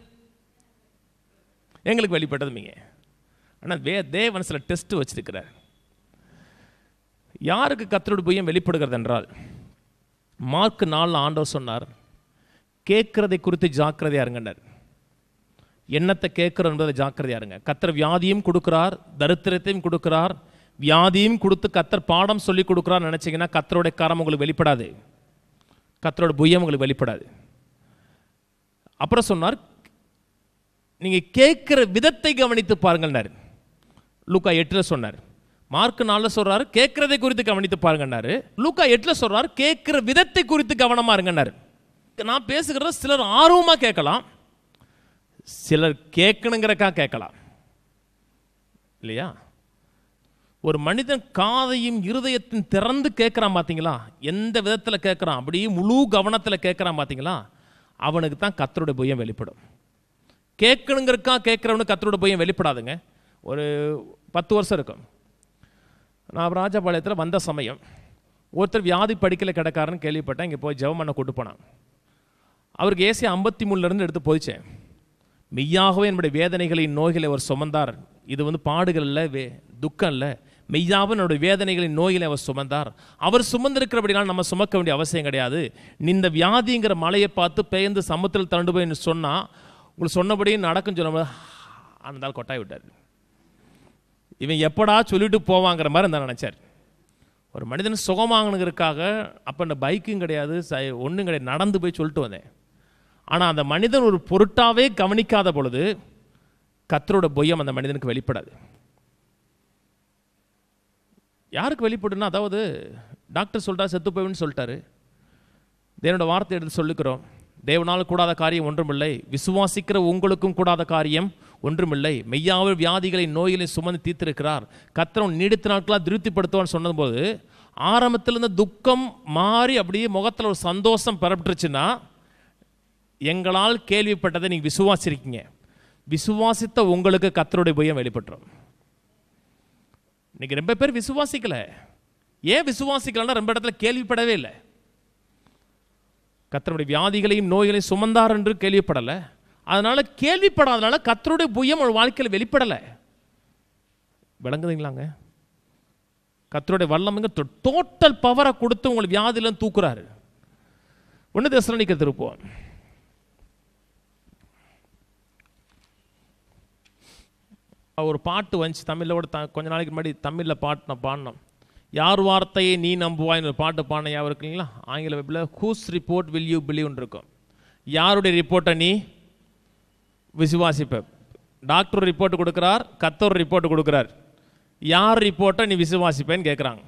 எங்களுக்கு வெளிப்பட்டது மிங்க ஆனால் வே தேவன் சில டெஸ்ட் வச்சிருக்கிறார் யாருக்கு கத்தருடைய புயம் வெளிப்படுகிறது என்றால் மார்க் நாளில் ஆண்டவர் சொன்னார் கேட்கறதை குறித்து ஜாக்கிரதையா இருங்கன்னார் என்னத்தை கேட்கிறோம் என்பதை ஜாக்கிரதையா இருங்க கத்தர் வியாதியும் கொடுக்கிறார் தரித்திரத்தையும் கொடுக்கிறார் வியாதியும் கொடுத்து கத்தர் பாடம் சொல்லி கொடுக்குறார் நினைச்சீங்கன்னா கத்தருடைய காரம் உங்களுக்கு வெளிப்படாது கத்தரோட புயம் உங்களுக்கு வெளிப்படாது அப்புறம் சொன்னார் நீங்க கேட்கிற விதத்தை கவனித்து பாருங்கள்னாரு லூக்கா எட்டில் சொன்னார் மார்க் நாளில் சொல்றாரு கேட்கறதை குறித்து கவனித்து பாருங்கன்னாரு லூக்கா எட்டில் சொல்றாரு கேட்கிற விதத்தை குறித்து கவனமா இருங்கன்னாரு நான் பேசுகிறத சிலர் ஆர்வமா கேட்கலாம் சிலர் கேட்கணுங்கிறக்கா கேட்கலாம் இல்லையா ஒரு மனிதன் காதையும் இருதயத்தையும் திறந்து கேட்குறான் பார்த்தீங்களா எந்த விதத்தில் கேட்குறான் அப்படியே முழு கவனத்தில் கேட்குறான் பார்த்தீங்களா அவனுக்கு தான் கத்தருடைய புயம் வெளிப்படும் கேட்கணுங்கிறக்கா கேட்குறவனுக்கு கத்தரோட புயம் வெளிப்படாதுங்க ஒரு பத்து வருஷம் இருக்கும் நான் ராஜபாளையத்தில் வந்த சமயம் ஒருத்தர் வியாதி படிக்கல கிடக்காருன்னு கேள்விப்பட்டேன் இங்கே போய் ஜெபம் பண்ண கூட்டு போனான் அவருக்கு ஏசி ஐம்பத்தி மூணுலேருந்து எடுத்து போயிச்சேன் மெய்யாகவே என்னுடைய வேதனைகளின் நோய்களை அவர் சுமந்தார் இது வந்து பாடுகள் இல்லை வே துக்கம் இல்லை மெய்யாவே என்னுடைய வேதனைகளின் நோய்களை அவர் சுமந்தார் அவர் சுமந்திருக்கிறபடினால் நம்ம சுமக்க வேண்டிய அவசியம் கிடையாது நீ இந்த வியாதிங்கிற மலையை பார்த்து பெயர்ந்து சமுத்திரத்தில் தண்டு போய் சொன்னால் உங்களுக்கு சொன்னபடியே நடக்கும் சொல்லும்போது அந்த நாள் கொட்டாய் விட்டார் இவன் எப்படா சொல்லிட்டு போவாங்கிற மாதிரி நான் நினச்சார் ஒரு மனிதன் சுகமாகணுங்கிறதுக்காக அப்போ இந்த பைக்கும் கிடையாது ஒன்றும் கிடையாது நடந்து போய் சொல்லிட்டு வந்தேன் ஆனால் அந்த மனிதன் ஒரு பொருட்டாவே கவனிக்காத பொழுது கத்தரோட பொய்யம் அந்த மனிதனுக்கு வெளிப்படாது யாருக்கு வெளிப்படுன்னா அதாவது டாக்டர் சொல்றா செத்து போயின்னு சொல்லிட்டாரு தேவனோட வார்த்தை எடுத்து சொல்லிக்கிறோம் தேவனால் கூடாத காரியம் ஒன்றுமில்லை விசுவாசிக்கிற உங்களுக்கும் கூடாத காரியம் ஒன்றுமில்லை மெய்யாவே வியாதிகளை நோய்களை சுமந்து தீர்த்திருக்கிறார் கத்திரம் நீடித்த நாட்களாக திருப்திப்படுத்துவான்னு சொன்னபோது ஆரம்பத்தில் இருந்த துக்கம் மாறி அப்படியே முகத்தில் ஒரு சந்தோஷம் பரப்பிட்டுருச்சுன்னா எங்களால் கேள்விப்பட்டதை நீங்கள் விசுவாசிருக்கீங்க விசுவாசித்த உங்களுக்கு கத்தருடைய பயம் வெளிப்பட்டுரும் இன்னைக்கு ரொம்ப பேர் விசுவாசிக்கல ஏன் விசுவாசிக்கலன்னா ரொம்ப இடத்துல கேள்விப்படவே இல்லை கத்தருடைய வியாதிகளையும் நோய்களையும் சுமந்தார் என்று கேள்விப்படலை அதனால கேள்விப்படாதனால கத்தருடைய புயம் ஒரு வாழ்க்கையில் வெளிப்படலை விளங்குதுங்களாங்க கத்தருடைய வல்லமைங்க டோட்டல் பவரை கொடுத்து உங்களை வியாதியில தூக்குறாரு ஒன்று தசரணிக்க திருப்போம் ஒரு பாட்டு வந்துச்சு தமிழில் கூட த கொஞ்ச நாளைக்கு முன்னாடி தமிழில் பாட்டு நான் பாடினோம் யார் வார்த்தையை நீ நம்புவாய்னு ஒரு பாட்டு பாடின யாரும் இருக்குங்களா ஆங்கில வெப்பில் ஹூஸ் ரிப்போர்ட் வில் யூ பிலீவ்னு இருக்கும் யாருடைய ரிப்போர்ட்டை நீ விசுவாசிப்ப டாக்டர் ரிப்போர்ட் கொடுக்குறார் கத்தர் ரிப்போர்ட் கொடுக்குறார் யார் ரிப்போர்ட்டை நீ விசுவாசிப்பேன்னு கேட்குறாங்க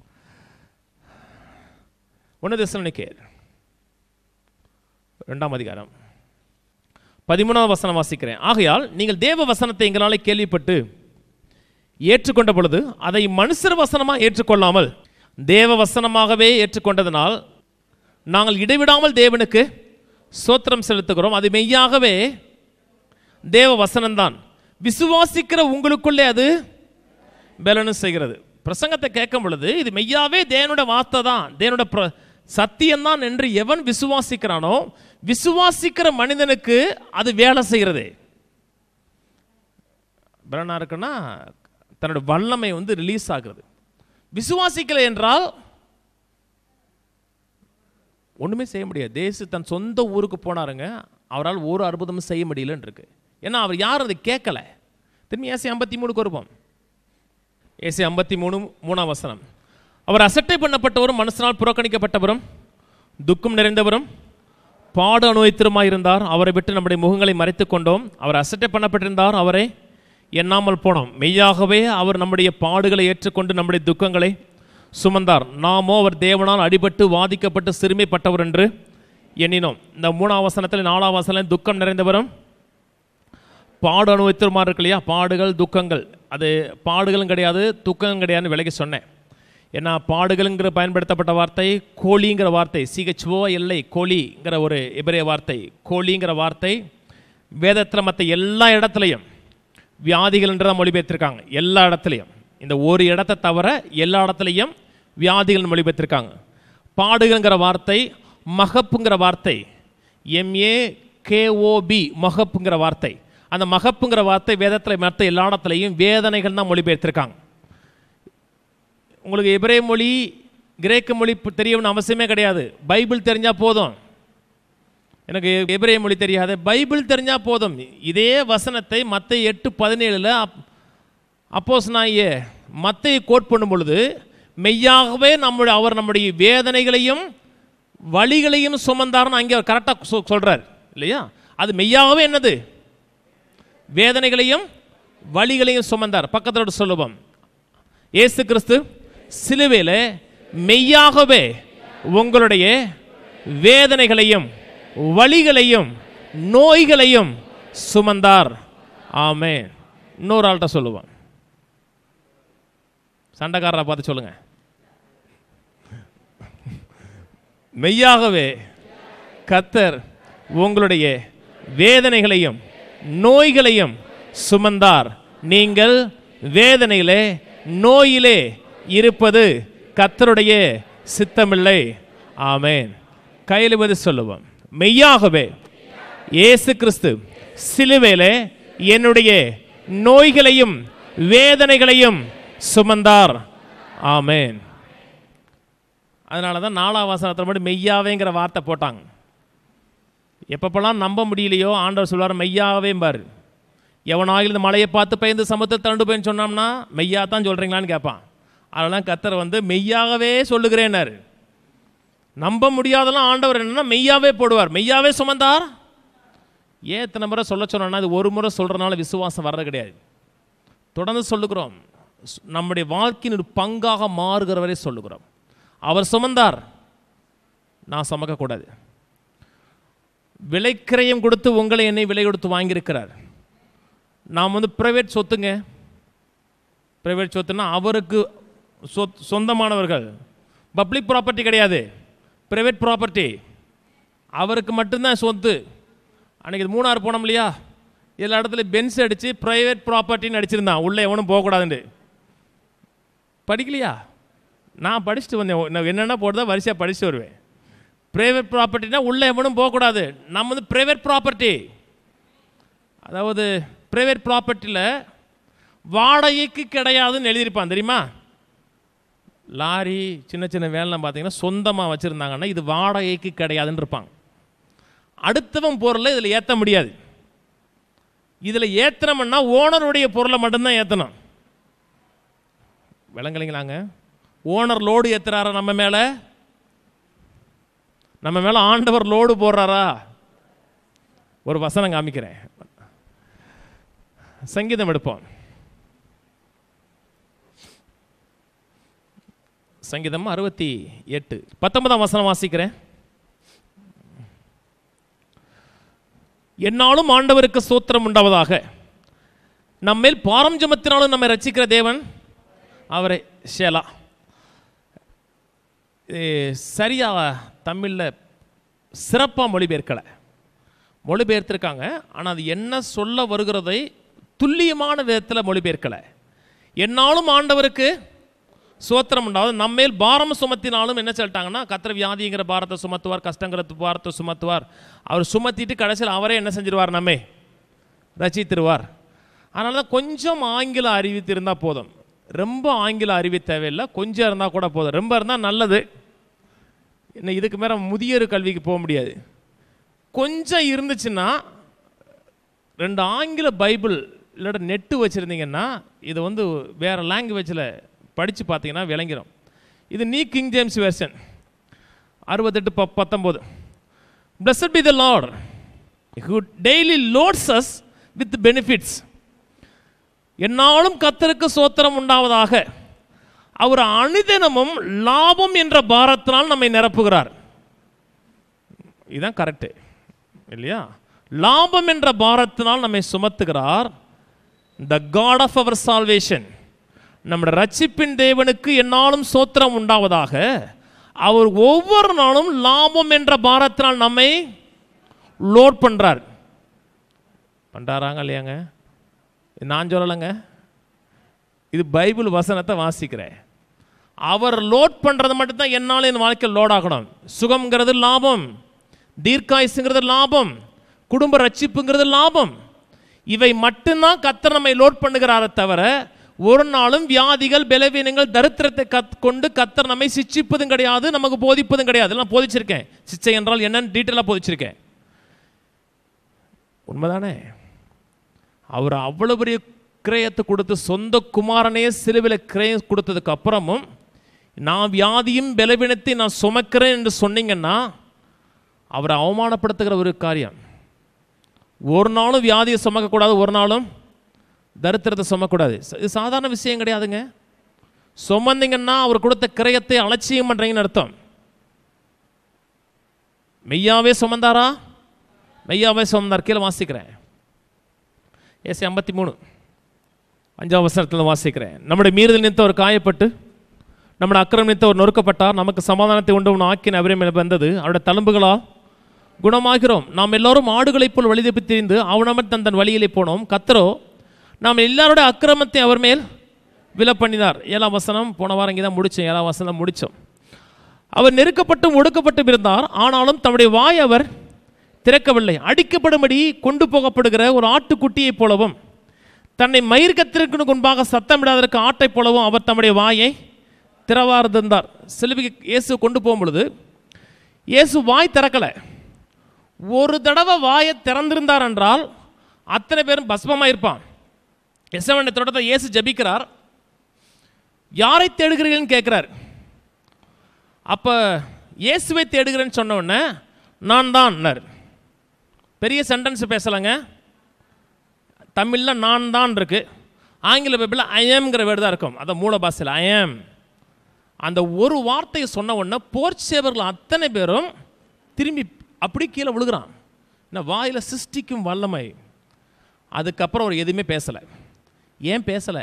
ஒன்று திசனிக்கே ரெண்டாம் அதிகாரம் பதிமூணாவது வசனம் வாசிக்கிறேன் ஆகையால் நீங்கள் தேவ வசனத்தை எங்களால் கேள்விப்பட்டு ஏற்றுக்கொண்ட பொழுது அதை மனுஷர் வசனமாக ஏற்றுக்கொள்ளாமல் தேவ வசனமாகவே ஏற்றுக்கொண்டதனால் நாங்கள் இடைவிடாமல் தேவனுக்கு சோத்திரம் செலுத்துகிறோம் அது மெய்யாகவே தேவ வசனம்தான் விசுவாசிக்கிற உங்களுக்குள்ளே அது பலனும் செய்கிறது பிரசங்கத்தை கேட்கும் பொழுது இது மெய்யாவே தேவனோட வார்த்தை தான் தேவனோட பிர சத்தியம்தான் என்று எவன் விசுவாசிக்கிறானோ விசுவாசிக்கிற மனிதனுக்கு அது வேலை செய்கிறது பலனா இருக்குன்னா தன்னோட வல்லமை வந்து ரிலீஸ் ஆகுறது விசுவாசிக்கலை என்றால் ஒன்றுமே செய்ய முடியாது தேசு தன் சொந்த ஊருக்கு போனாருங்க அவரால் ஒரு அற்புதமும் செய்ய முடியலன்னு இருக்கு ஏன்னா அவர் யாரும் அதை கேட்கல திரும்பி ஏசி ஐம்பத்தி மூணுக்கு வருவோம் ஏசி ஐம்பத்தி மூணு மூணாம் வசனம் அவர் அசட்டை பண்ணப்பட்டவரும் மனசனால் புறக்கணிக்கப்பட்டவரும் துக்கம் நிறைந்தவரும் பாடு அனுபவித்திருமாயிருந்தார் அவரை விட்டு நம்முடைய முகங்களை மறைத்துக் கொண்டோம் அவர் அசட்டை பண்ணப்பட்டிருந்தார் அவரை எண்ணாமல் போனோம் மெய்யாகவே அவர் நம்முடைய பாடுகளை ஏற்றுக்கொண்டு நம்முடைய துக்கங்களை சுமந்தார் நாமோ அவர் தேவனால் அடிபட்டு வாதிக்கப்பட்டு சிறுமைப்பட்டவர் என்று எண்ணினோம் இந்த மூணாம் வசனத்தில் நாலாம் வசனம் துக்கம் நிறைந்தவரும் பாடு அனுபவித்திருமா இருக்கு இல்லையா பாடுகள் துக்கங்கள் அது பாடுகளும் கிடையாது துக்கங்களும் கிடையாதுன்னு விலைக்கு சொன்னேன் ஏன்னா பாடுகள்ங்கிற பயன்படுத்தப்பட்ட வார்த்தை கோழிங்கிற வார்த்தை சிஹெச்ஓ எல்லை கோழிங்கிற ஒரு எபிரேய வார்த்தை கோழிங்கிற வார்த்தை வேதத்தில் மற்ற எல்லா இடத்துலையும் வியாதிகள் என்று தான் மொழிபெயர்த்திருக்காங்க எல்லா இடத்துலையும் இந்த ஒரு இடத்தை தவிர எல்லா இடத்துலையும் வியாதிகள் மொழிபெயர்த்திருக்காங்க பாடுகள்ங்கிற வார்த்தை மகப்புங்கிற வார்த்தை எம்ஏ கேஓபி மகப்புங்கிற வார்த்தை அந்த மகப்புங்கிற வார்த்தை வேதத்தில் மற்ற எல்லா இடத்துலையும் வேதனைகள் தான் மொழிபெயர்த்திருக்காங்க உங்களுக்கு எபிரே மொழி கிரேக்க மொழி தெரியணும்னு அவசியமே கிடையாது பைபிள் தெரிஞ்சால் போதும் எனக்கு எபிரே மொழி தெரியாது பைபிள் தெரிஞ்சால் போதும் இதே வசனத்தை மற்ற எட்டு பதினேழில் அப் அப்போஸ் நாய மத்தையை கோட் பண்ணும் பொழுது மெய்யாகவே நம்முடைய அவர் நம்முடைய வேதனைகளையும் வழிகளையும் சுமந்தார்னு அங்கே அவர் கரெக்டாக சொ சொல்கிறார் இல்லையா அது மெய்யாகவே என்னது வேதனைகளையும் வழிகளையும் சுமந்தார் பக்கத்தோடு சொல்லுவோம் இயேசு கிறிஸ்து சிலுவையில் மெய்யாகவே உங்களுடைய வேதனைகளையும் வழிகளையும் நோய்களையும் சுமந்தார் ஆமே இன்னொரு ஆள்கிட்ட சொல்லுவோம் சண்டைக்காரரை பார்த்து சொல்லுங்க மெய்யாகவே கத்தர் உங்களுடைய வேதனைகளையும் நோய்களையும் சுமந்தார் நீங்கள் வேதனையிலே நோயிலே இருப்பது கத்தருடைய சித்தமில்லை ஆமேன் கையிலுவது சொல்லுவோம் மெய்யாகவே இயேசு கிறிஸ்து சிலுவையிலே என்னுடைய நோய்களையும் வேதனைகளையும் சுமந்தார் ஆமேன் அதனால தான் நாலாம் வாசனத்தில் மட்டும் மெய்யாவேங்கிற வார்த்தை போட்டாங்க எப்பப்பெல்லாம் நம்ப முடியலையோ ஆண்டவர் சொல்வார் மெய்யாவே பாரு எவனாகிலும் இந்த மலையை பார்த்து பயந்து சமத்தை தண்டு போயின்னு சொன்னோம்னா மெய்யா தான் சொல்கிறீங்களான்னு கேட்பான் அதெல்லாம் கத்தர் வந்து மெய்யாகவே சொல்லுகிறேன்னாரு நம்ப முடியாதெல்லாம் ஆண்டவர் என்னன்னா மெய்யாவே போடுவார் மெய்யாவே சுமந்தார் ஏன் இத்தனை முறை சொல்ல சொன்னோன்னா இது ஒரு முறை சொல்கிறனால விசுவாசம் வர்றது கிடையாது தொடர்ந்து சொல்லுகிறோம் ஸ்- நம்முடைய வாழ்க்கையின் ஒரு பங்காக மாறுகிறவரை சொல்லுகிறோம் அவர் சுமந்தார் நான் சுமக்கக்கூடாது விலைக்கிரயம் கொடுத்து உங்களை என்னை விலை கொடுத்து வாங்கியிருக்கிறார் நாம் வந்து ப்ரைவேட் சொத்துங்க ப்ரைவேட் சொத்துன்னா அவருக்கு சொத் சொந்தமானவர்கள் பப்ளிக் ப்ராப்பர்ட்டி கிடையாது ப்ரைவேட் ப்ராப்பர்ட்டி அவருக்கு மட்டும்தான் சொத்து அன்றைக்கி இது மூணாறு போனோம் இல்லையா எல்லா இடத்துல பென்ஸ் அடித்து ப்ரைவேட் ப்ராப்பர்ட்டின்னு அடிச்சிருந்தான் உள்ளே எவனும் போகக்கூடாதுன்னு படிக்கலையா நான் படிச்சுட்டு வந்தேன் நான் என்னென்ன போடுதோ வரிசையாக படிச்சுட்டு வருவேன் ப்ரைவேட் ப்ராப்பர்ட்டினா உள்ளே எவனும் போகக்கூடாது நம்ம வந்து ப்ரைவேட் ப்ராப்பர்ட்டி அதாவது ப்ரைவேட் ப்ராப்பர்ட்டியில் வாடகைக்கு கிடையாதுன்னு எழுதியிருப்பான் தெரியுமா லாரி சின்ன சின்ன வேலைலாம் பார்த்தீங்கன்னா சொந்தமாக வச்சுருந்தாங்கன்னா இது வாடகைக்கு கிடையாதுன்னு இருப்பாங்க அடுத்தவன் பொருளை இதில் ஏற்ற முடியாது இதில் ஏற்றணும்னா ஓனருடைய பொருளை மட்டும்தான் ஏற்றணும் விளங்கலைங்களாங்க ஓனர் லோடு ஏற்றுறாரா நம்ம மேலே நம்ம மேலே ஆண்டவர் லோடு போடுறாரா ஒரு வசனம் காமிக்கிறேன் சங்கீதம் எடுப்போம் சங்கீதம் அறுபத்தி எட்டு பத்தொன்பதாம் வசனம் வாசிக்கிறேன் என்னாலும் ஆண்டவருக்கு சூத்திரம் உண்டாவதாக நம்மேல் பாரம் சுமத்தினாலும் நம்மை ரட்சிக்கிற தேவன் அவரை ஷேலா இது சரியா தமிழில் சிறப்பாக மொழிபெயர்க்கலை மொழிபெயர்த்திருக்காங்க ஆனால் அது என்ன சொல்ல வருகிறதை துல்லியமான விதத்தில் மொழிபெயர்க்கலை என்னாலும் ஆண்டவருக்கு சோத்திரம் உண்டாவது நம்மேல் பாரம் சுமத்தினாலும் என்ன சொல்லிட்டாங்கன்னா கத்திர வியாதிங்கிற பாரத்தை சுமத்துவார் கஷ்டங்கிற பாரத்தை சுமத்துவார் அவர் சுமத்திட்டு கடைசியில் அவரே என்ன செஞ்சிருவார் நம்மை ரசித்திருவார் அதனால தான் கொஞ்சம் ஆங்கிலம் அறிவித்திருந்தால் போதும் ரொம்ப ஆங்கில அறிவு தேவையில்லை கொஞ்சம் இருந்தால் கூட போதும் ரொம்ப இருந்தால் நல்லது என்ன இதுக்கு மேலே முதியோர் கல்விக்கு போக முடியாது கொஞ்சம் இருந்துச்சுன்னா ரெண்டு ஆங்கில பைபிள் இல்லாட்ட நெட்டு வச்சுருந்தீங்கன்னா இது வந்து வேறு லாங்குவேஜில் படித்து பார்த்தீங்கன்னா விளங்கிடும் இது நீ கிங் ஜேம்ஸ் வெர்ஷன் அறுபத்தெட்டு ப பத்தொம்போது Blessed be the Lord who daily loads us with benefits என்னாலும் கத்தருக்கு சோத்திரம் உண்டாவதாக அவர் அனுதினமும் லாபம் என்ற பாரத்தினால் நம்மை நிரப்புகிறார் இதுதான் கரெக்டு இல்லையா லாபம் என்ற பாரத்தினால் நம்மை சுமத்துகிறார் the God of our salvation நம்முடைய ரட்சிப்பின் தேவனுக்கு என்னாலும் சோத்திரம் உண்டாவதாக அவர் ஒவ்வொரு நாளும் லாபம் என்ற பாரத்தினால் நம்மை லோட் பண்ணுறார் பண்ணுறாராங்க இல்லையாங்க இது நான் சொல்லலைங்க இது பைபிள் வசனத்தை வாசிக்கிறேன் அவர் லோட் பண்ணுறது மட்டும்தான் என்னால் என் வாழ்க்கை லோட் ஆகணும் சுகம்ங்கிறது லாபம் தீர்க்காயுசுங்கிறது லாபம் குடும்ப ரட்சிப்புங்கிறது லாபம் இவை மட்டும்தான் கத்தர் நம்மை லோட் பண்ணுகிறாரே தவிர ஒரு நாளும் வியாதிகள் பலவீனங்கள் தரித்திரத்தை கத் கொண்டு கத்தர் நம்மை சிச்சிப்பதும் கிடையாது நமக்கு போதிப்பதும் கிடையாது நான் போதிச்சிருக்கேன் சிச்சை என்றால் என்னன்னு டீட்டெயிலாக போதிச்சிருக்கேன் உண்மைதானே அவர் அவ்வளவு பெரிய கிரயத்தை கொடுத்து சொந்த குமாரனையே சிலுவில் கிரயம் கொடுத்ததுக்கு அப்புறமும் நான் வியாதியும் பலவீனத்தை நான் சுமக்கிறேன் என்று சொன்னீங்கன்னா அவரை அவமானப்படுத்துகிற ஒரு காரியம் ஒரு நாளும் வியாதியை சுமக்கக்கூடாது ஒரு நாளும் தரித்திரத்தை சுமக்கூடாது ச- இது சாதாரண விஷயம் கிடையாதுங்க சுமந்தீங்கன்னா அவர் கொடுத்த கிரயத்தை அலட்சியம் பண்ணுறீங்கன்னு அர்த்தம் மெய்யாவே சுமந்தாரா மெய்யாவே சுமந்தார் கீழே வாசிக்கிறேன் ஏசி ஐம்பத்தி மூணு அஞ்சாம் வசனத்தில் வாசிக்கிறேன் நம்முடைய மீறுதல் நிமித்தம் அவர் காயப்பட்டு நம்முடைய அக்கிரம் நிமித்தம் அவர் நொறுக்கப்பட்டார் நமக்கு சமாதானத்தை உண்டு உன் ஆக்கின அவரே மேல் வந்தது அவருடைய தழும்புகளா குணமாகிறோம் நாம் எல்லாரும் ஆடுகளைப் போல் வழி தப்பி திரிந்து அவனமன் தன் தன் வழியிலே போனோம் கத்தரோ நாம் எல்லாருடைய அக்கிரமத்தை அவர் மேல் வில பண்ணினார் ஏழாம் வசனம் போன வாரம் இங்கே தான் முடித்தோம் ஏழாம் வசனம் முடித்தோம் அவர் நெருக்கப்பட்டும் ஒடுக்கப்பட்டும் இருந்தார் ஆனாலும் தம்முடைய வாய் அவர் திறக்கவில்லை அடிக்கப்படும்படி கொண்டு போகப்படுகிற ஒரு ஆட்டுக்குட்டியைப் போலவும் தன்னை மயிர்கத்திற்கு முன்பாக சத்தமிடாதற்கு ஆட்டைப் போலவும் அவர் தம்முடைய வாயை திறவார்ந்திருந்தார் சிலுவைக்கு இயேசு கொண்டு போகும் பொழுது இயேசு வாய் திறக்கலை ஒரு தடவை வாயை திறந்திருந்தார் என்றால் அத்தனை பேரும் பஸ்மமாக இருப்பான் எசவனை தொடர்ந்த இயேசு ஜெபிக்கிறார் யாரை தேடுகிறீர்கள்னு கேட்குறார் அப்போ இயேசுவை தேடுகிறேன்னு சொன்ன உடனே நான் தான்னர் பெரிய சென்டென்ஸ் பேசலைங்க தமிழில் நான் தான் இருக்கு ஆங்கில பைபிளில் ஐஎம்ங்கிற வேர்டு தான் இருக்கும் அதை மூல பாஷையில் ஐஎம் அந்த ஒரு வார்த்தையை சொன்ன உடனே போர்ச்சேவர்கள் அத்தனை பேரும் திரும்பி அப்படி கீழே விழுகிறான் என்ன வாயில் சிருஷ்டிக்கும் வல்லமை அதுக்கப்புறம் அவர் எதுவுமே பேசலை ஏன் பேசலை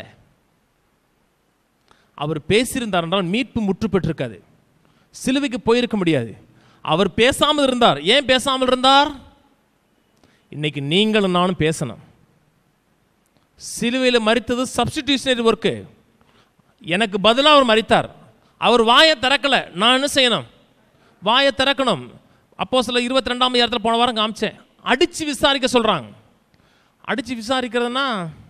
அவர் பேசியிருந்தார் என்றால் மீட்பு முற்று பெற்றிருக்காது சிலுவைக்கு போயிருக்க முடியாது அவர் பேசாமல் இருந்தார் ஏன் பேசாமல் இருந்தார் இன்னைக்கு நீங்களும் நானும் பேசணும் சிலுவையில் மறித்தது சப்ஸ்டிடியூஷனரி ஒர்க்கு எனக்கு பதிலாக அவர் மறித்தார் அவர் வாயை திறக்கலை நான் என்ன செய்யணும் வாயை திறக்கணும் அப்போ சில இருபத்தி ரெண்டாம் இடத்துல போன வாரம் காமிச்சேன் அடித்து விசாரிக்க சொல்கிறாங்க அடித்து விசாரிக்கிறதுனா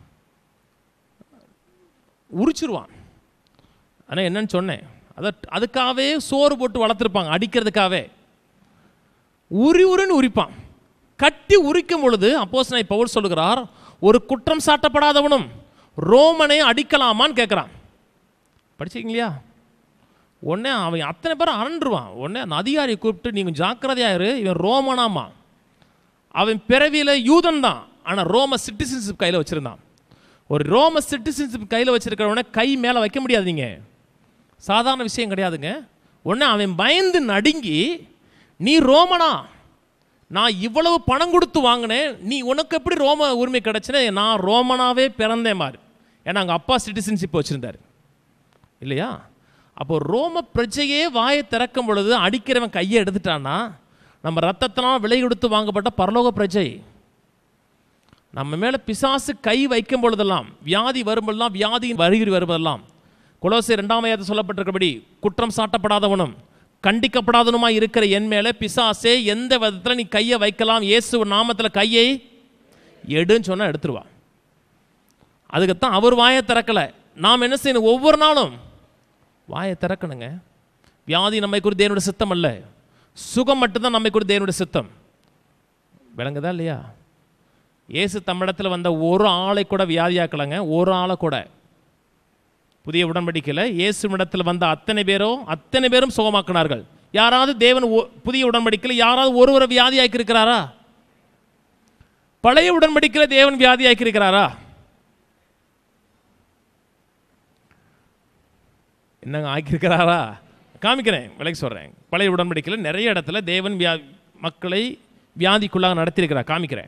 உரிச்சிருவான் ஆனால் என்னன்னு சொன்னேன் அதை அதுக்காகவே சோறு போட்டு வளர்த்துருப்பாங்க அடிக்கிறதுக்காகவே உரி உருன்னு உரிப்பான் கட்டி உரிக்கும் பொழுது அப்போஸ் பவுல் சொல்லுகிறார் ஒரு குற்றம் சாட்டப்படாதவனும் ரோமனை அடிக்கலாமான்னு கேட்குறான் படிச்சிருக்கீங்களா உடனே அவன் அத்தனை பேரும் அரண்டுருவான் உடனே அந்த அதிகாரியை கூப்பிட்டு நீங்கள் ஜாக்கிரதையாயிரு இவன் ரோமனாமா அவன் பிறவியில் யூதன் தான் ஆனால் ரோம சிட்டிசன்ஷிப் கையில் வச்சுருந்தான் ஒரு ரோம சிட்டிசன்ஷிப் கையில் வச்சிருக்கிறவன கை மேலே வைக்க முடியாது நீங்கள் சாதாரண விஷயம் கிடையாதுங்க உடனே அவன் பயந்து நடுங்கி நீ ரோமனா நான் இவ்வளவு பணம் கொடுத்து வாங்கினேன் நீ உனக்கு எப்படி ரோம உரிமை கிடைச்சுன்னு நான் ரோமனாவே பிறந்தேன் மாதிரி ஏன்னா அங்கே அப்பா சிட்டிசன்ஷிப் வச்சுருந்தார் இல்லையா அப்போ ரோம பிரஜையே வாயை திறக்கும் பொழுது அடிக்கிறவன் கையை எடுத்துட்டான்னா நம்ம ரத்தத்தினால் விலை கொடுத்து வாங்கப்பட்ட பரலோக பிரஜை நம்ம மேலே பிசாசு கை வைக்கும் பொழுதெல்லாம் வியாதி வரும்போதெல்லாம் வியாதியின் வருகிற வரும்போதெல்லாம் குலோசி ரெண்டாம் ஐயத்தில் சொல்லப்பட்டிருக்கிறபடி குற்றம் சாட்டப்படாதவனும் கண்டிக்கப்படாதவனுமாய் இருக்கிற என் மேலே பிசாசே எந்த விதத்தில் நீ கையை வைக்கலாம் இயேசு நாமத்தில் கையை எடுன்னு சொன்னால் எடுத்துருவா அதுக்குத்தான் அவர் வாயை திறக்கலை நாம் என்ன செய்யணும் ஒவ்வொரு நாளும் வாயை திறக்கணுங்க வியாதி நம்மை குறித்து தேவனுடைய சித்தம் அல்ல சுகம் மட்டும்தான் நம்மை குறித்து தேவனுடைய சித்தம் விளங்குதா இல்லையா இயேசு தம்மிடத்தில் வந்த ஒரு ஆளை கூட வியாதியாக்கலைங்க ஒரு ஆளை கூட புதிய உடன்படிக்கையில் இயேசுவிடத்தில் வந்த அத்தனை பேரும் அத்தனை பேரும் சுகமாக்கினார்கள் யாராவது தேவன் ஒ- புதிய உடன்படிக்கையில் யாராவது ஒருவரை வியாதியாக்கி இருக்கிறாரா பழைய உடன்படிக்கையில் தேவன் வியாதியாக்கி இருக்கிறாரா என்னங்க ஆக்கியிருக்கிறாரா காமிக்கிறேன் விலைக்கு சொல்கிறேன் பழைய உடன்படிக்கையில் நிறைய இடத்துல தேவன் வியா மக்களை வியாதிக்குள்ளாக நடத்தியிருக்கிறார் காமிக்கிறேன்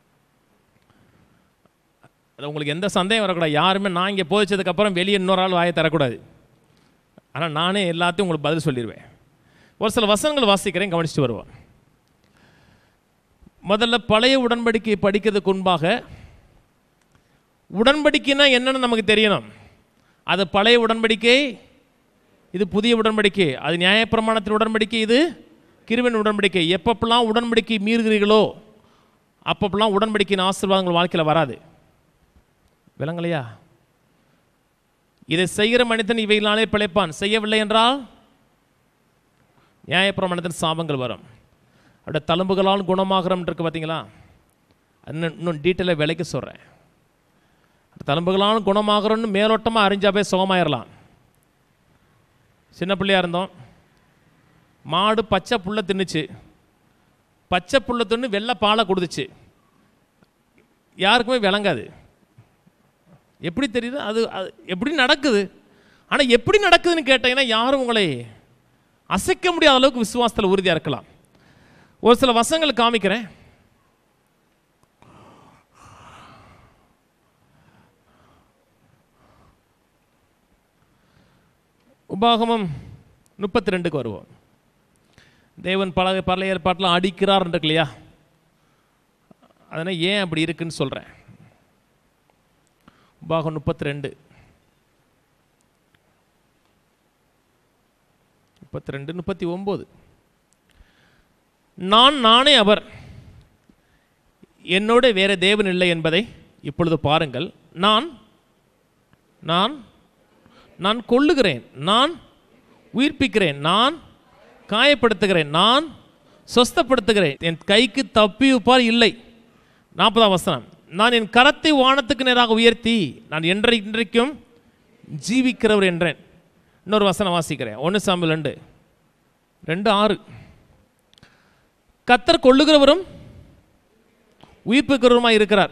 அது உங்களுக்கு எந்த சந்தேகம் வரக்கூடாது யாருமே நான் இங்கே போதிச்சதுக்கப்புறம் வெளியே இன்னொரு ஆள் வாயை தரக்கூடாது ஆனால் நானே எல்லாத்தையும் உங்களுக்கு பதில் சொல்லிடுவேன் ஒரு சில வசனங்கள் வாசிக்கிறேன் கவனிச்சுட்டு வருவோம் முதல்ல பழைய உடன்படிக்கை படிக்கிறதுக்கு முன்பாக உடன்படிக்கைனா என்னன்னு நமக்கு தெரியணும் அது பழைய உடன்படிக்கை இது புதிய உடன்படிக்கை அது நியாயப்பிரமாணத்தின் உடன்படிக்கை இது கிருவின் உடன்படிக்கை எப்பப்பெல்லாம் உடன்படிக்கை மீறுகிறீர்களோ அப்பப்பெல்லாம் உடன்படிக்கையின் ஆசீர்வாதங்கள் வாழ்க்கையில் வராது விளங்கலையா இதை செய்கிற மனிதன் இவைகளாலே பிழைப்பான் செய்யவில்லை என்றால் நியாயப்பிரமாணத்தின் சாபங்கள் வரும் அப்படியே தழும்புகளால் குணமாகிறோம் இருக்கு பார்த்தீங்களா அது இன்னும் இன்னும் டீட்டெயிலாக விலைக்கு சொல்கிறேன் தழும்புகளால் குணமாகிறோன்னு மேலோட்டமாக அறிஞ்சா போய் சுகமாயிரலாம் சின்ன பிள்ளையா இருந்தோம் மாடு பச்சை புல்லை தின்னுச்சு பச்சை புல்லை தின்னு வெள்ளை பாலை கொடுத்துச்சு யாருக்குமே விளங்காது எப்படி தெரியுது அது அது எப்படி நடக்குது ஆனால் எப்படி நடக்குதுன்னு கேட்டீங்கன்னா யாரும் உங்களை அசைக்க முடியாத அளவுக்கு விசுவாசத்தில் உறுதியாக இருக்கலாம் ஒரு சில வசங்கள் காமிக்கிறேன் உபாகமம் முப்பத்தி ரெண்டுக்கு வருவோம் தேவன் பல பல ஏற்பாட்டில் அடிக்கிறார் இருக்கு இல்லையா அதனால் ஏன் அப்படி இருக்குன்னு சொல்கிறேன் உபாகம் முப்பத்தி ரெண்டு முப்பத்தி ரெண்டு முப்பத்தி ஒம்பது நான் நானே அவர் என்னோட வேற தேவன் இல்லை என்பதை இப்பொழுது பாருங்கள் நான் நான் நான் கொள்ளுகிறேன் நான் உயிர்ப்பிக்கிறேன் நான் காயப்படுத்துகிறேன் நான் சொஸ்தப்படுத்துகிறேன் என் கைக்கு தப்பியுப்பார் இல்லை நாற்பதாம் வசனம் நான் என் கரத்தை வானத்துக்கு நேராக உயர்த்தி நான் என்றை இன்றைக்கும் ஜீவிக்கிறவர் என்றேன் இன்னொரு வசனம் வாசிக்கிறேன் ஒன்று சாம்பல் ரெண்டு ரெண்டு ஆறு கத்தர் கொள்ளுகிறவரும் உயிர்ப்பிக்கிறவருமாய் இருக்கிறார்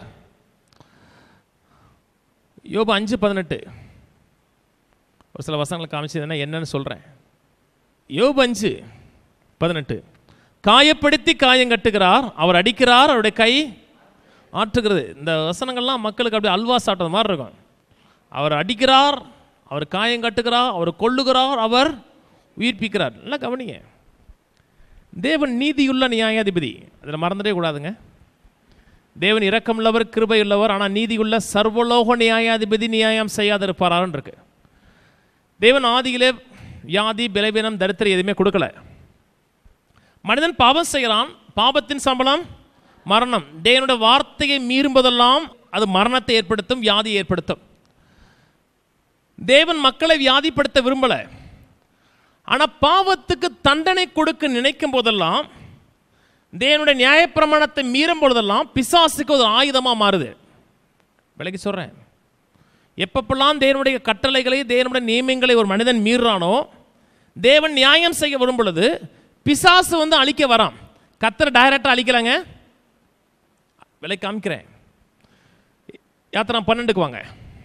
யோபு அஞ்சு பதினெட்டு ஒரு சில வசனங்களை காமிச்சதுன்னா என்னன்னு சொல்கிறேன் யோபு அஞ்சு பதினெட்டு காயப்படுத்தி காயம் கட்டுகிறார் அவர் அடிக்கிறார் அவருடைய கை ஆற்றுகிறது இந்த வசனங்கள்லாம் மக்களுக்கு அப்படியே அல்வா சாப்பிட்டது மாதிரி இருக்கும் அவர் அடிக்கிறார் அவர் காயம் கட்டுகிறார் அவர் கொள்ளுகிறார் அவர் உயிர்ப்பிக்கிறார் நல்லா கவனிங்க தேவன் நீதியுள்ள நியாயாதிபதி அதில் மறந்துடவே கூடாதுங்க தேவன் இரக்கமுள்ளவர் கிருபையுள்ளவர் ஆனால் நீதியுள்ள சர்வலோக நியாயாதிபதி நியாயம் செய்யாதிருப்பாரான்னு இருக்கு தேவன் ஆதியிலே வியாதி பலவீனம் தரித்திரம் எதுவுமே கொடுக்கல மனிதன் பாவம் செய்கிறான் பாவத்தின் சம்பளம் மரணம் தேவனுடைய வார்த்தையை மீறும்போதெல்லாம் அது மரணத்தை ஏற்படுத்தும் வியாதியை ஏற்படுத்தும் தேவன் மக்களை வியாதிப்படுத்த விரும்பல ஆனால் பாவத்துக்கு தண்டனை கொடுக்க நினைக்கும் போதெல்லாம் தேவனுடைய நியாயப்பிரமாணத்தை மீறும் பொழுதெல்லாம் பிசாசுக்கு ஒரு ஆயுதமாக மாறுது விலைக்கு சொல்கிறேன் எப்பப்பெல்லாம் தேவனுடைய கட்டளைகளை தேவனுடைய நியமங்களை ஒரு மனிதன் மீறானோ தேவன் நியாயம் செய்ய வரும் பொழுது பிசாசு வந்து அழிக்க வரான் கத்தரை டைரக்டாக அழிக்கலாங்க விலை காமிக்கிறேன் யாத்திரா பன்னெண்டுக்கு வாங்க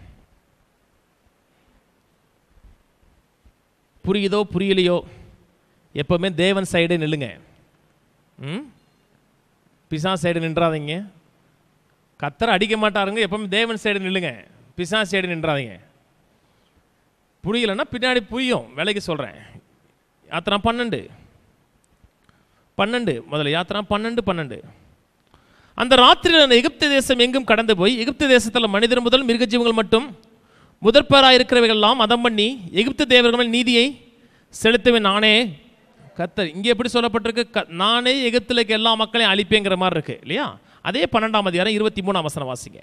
புரியுதோ புரியலையோ எப்பவுமே தேவன் சைடு நில்லுங்க ம் பிசா சைடு நின்றாதீங்க கத்தரை அடிக்க மாட்டாருங்க எப்பவுமே தேவன் சைடு நில்லுங்க பிசா சைடு நின்றாதீங்க புரியலன்னா பின்னாடி புரியும் வேலைக்கு சொல்கிறேன் யாத்திரா பன்னெண்டு பன்னெண்டு முதல்ல யாத்திரா பன்னெண்டு பன்னெண்டு அந்த ராத்திரியில் அந்த எகிப்து தேசம் எங்கும் கடந்து போய் எகிப்து தேசத்தில் மனிதர் முதல் மிருகஜீவங்கள் மட்டும் முதற்பேராக இருக்கிறவைகள் எல்லாம் மதம் பண்ணி எகிப்து தேவர்கள் நீதியை செலுத்துவேன் நானே கத்தர் இங்கே எப்படி சொல்லப்பட்டிருக்கு க நானே எகிப்தில் இருக்க எல்லா மக்களையும் அழிப்பேங்கிற மாதிரி இருக்கு இல்லையா அதே பன்னெண்டாம் அதிகாரம் இருபத்தி மூணாம் வசனம் வாசிங்க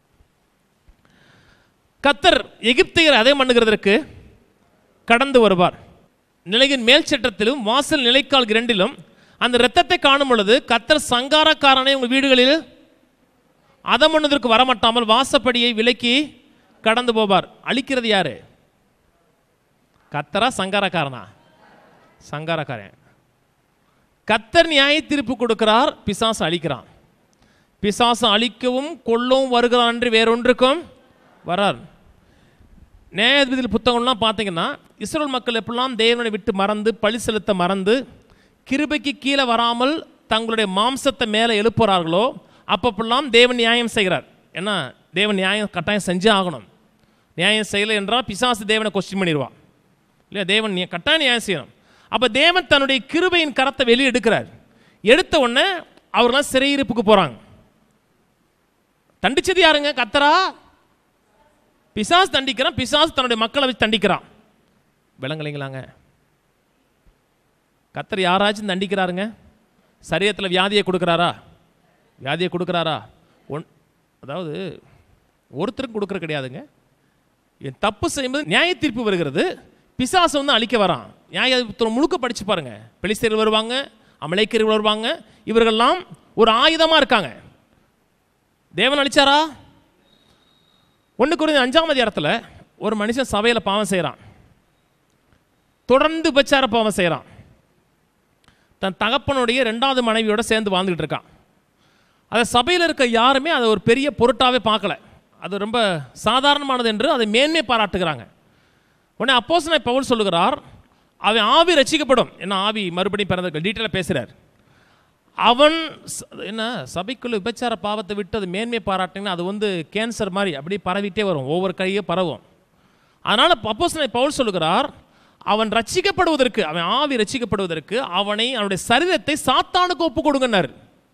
கத்தர் எகிப்தியர் அதை பண்ணுகிறதற்கு கடந்து வருவார் நிலையின் மேல் சட்டத்திலும் வாசல் நிலைக்கால் இரண்டிலும் அந்த இரத்தத்தை காணும் பொழுது கத்தர் சங்காரக்காரனை உங்கள் வீடுகளில் அதமன்னதற்கு வரமாட்டாமல் வாசப்படியை விலக்கி கடந்து போவார் அழிக்கிறது யாரு கத்தரா சங்காரக்காரனா சங்காரக்காரன் கத்தர் நியாய தீர்ப்பு கொடுக்கிறார் பிசாசு அழிக்கிறான் பிசாசு அழிக்கவும் கொல்லவும் வருகிறான் என்று வேறொன்றுக்கும் வரார் நியாயாதிபதியில் புத்தகம்லாம் பார்த்தீங்கன்னா இஸ்ரேல் மக்கள் எப்படிலாம் தேவனை விட்டு மறந்து பழி செலுத்த மறந்து கிருபைக்கு கீழே வராமல் தங்களுடைய மாம்சத்தை மேலே எழுப்புறார்களோ அப்பப்பெல்லாம் தேவன் நியாயம் செய்கிறார் ஏன்னா தேவன் நியாயம் கட்டாயம் செஞ்சே ஆகணும் நியாயம் செய்யலை என்றால் பிசாசு தேவனை கொஸ்டின் பண்ணிடுவான் இல்லையா தேவன் நிய- கட்டாயம் நியாயம் செய்யணும் அப்போ தேவன் தன்னுடைய கிருபையின் கரத்தை வெளியே எடுக்கிறார் எடுத்த உடனே அவர்லாம் சிறையிருப்புக்கு போகிறாங்க தண்டிச்சது யாருங்க கத்தரா பிசாஸ் தண்டிக்கிறான் பிசாஸ் தன்னுடைய மக்களை வச்சு தண்டிக்கிறான் விளங்கலைங்களாங்க கத்தர் யாராச்சும் தண்டிக்கிறாருங்க சரீரத்தில் வியாதியை கொடுக்குறாரா வியாதியை கொடுக்குறாரா ஒன் அதாவது ஒருத்தருக்கு கொடுக்குற கிடையாதுங்க இவன் தப்பு செய்யும்போது நியாய தீர்ப்பு வருகிறது பிசாசு வந்து அழிக்க வரான் நியாயத்துவம் முழுக்க படிச்சு பாருங்க பெலிஸ்தேர்கள் வருவாங்க அமலேக்கர்கள் வருவாங்க இவர்கள்லாம் ஒரு ஆயுதமாக இருக்காங்க தேவன் அழிச்சாரா ஒன்று குறிந்த அஞ்சாம் அதிகாரத்தில் ஒரு மனுஷன் சபையில் பாவம் செய்கிறான் தொடர்ந்து உபச்சார பாவம் செய்கிறான் தன் தகப்பனுடைய ரெண்டாவது மனைவியோட சேர்ந்து வாழ்ந்துகிட்டு இருக்கான் அதை சபையில் இருக்க யாருமே அதை ஒரு பெரிய பொருட்டாவே பார்க்கல அது ரொம்ப சாதாரணமானது என்று அதை மேன்மை பாராட்டுகிறாங்க உடனே அப்போஸ்தலனாகிய பவுல் சொல்லுகிறார் அவன் ஆவி ரசிக்கப்படும் என்ன ஆவி மறுபடியும் பிறந்த டீட்டெயிலாக பேசுகிறார் அவன் ச- என்ன சபைக்குள்ள விபச்சார பாவத்தை விட்டு அது மேன்மை பாராட்டிங்கன்னா அது வந்து கேன்சர் மாதிரி அப்படியே பரவிட்டே வரும் ஒவ்வொரு கையே பரவும் அதனால் அப்போஸ்தலனாகிய பவுல் சொல்லுகிறார் அவன் ரட்சிக்கப்படுவதற்கு அவன் ஆவி ரட்சிக்கப்படுவதற்கு அவனை அவனுடைய சரீரத்தை சாத்தானுக்கு ஒப்பு கொடுங்கன்னார்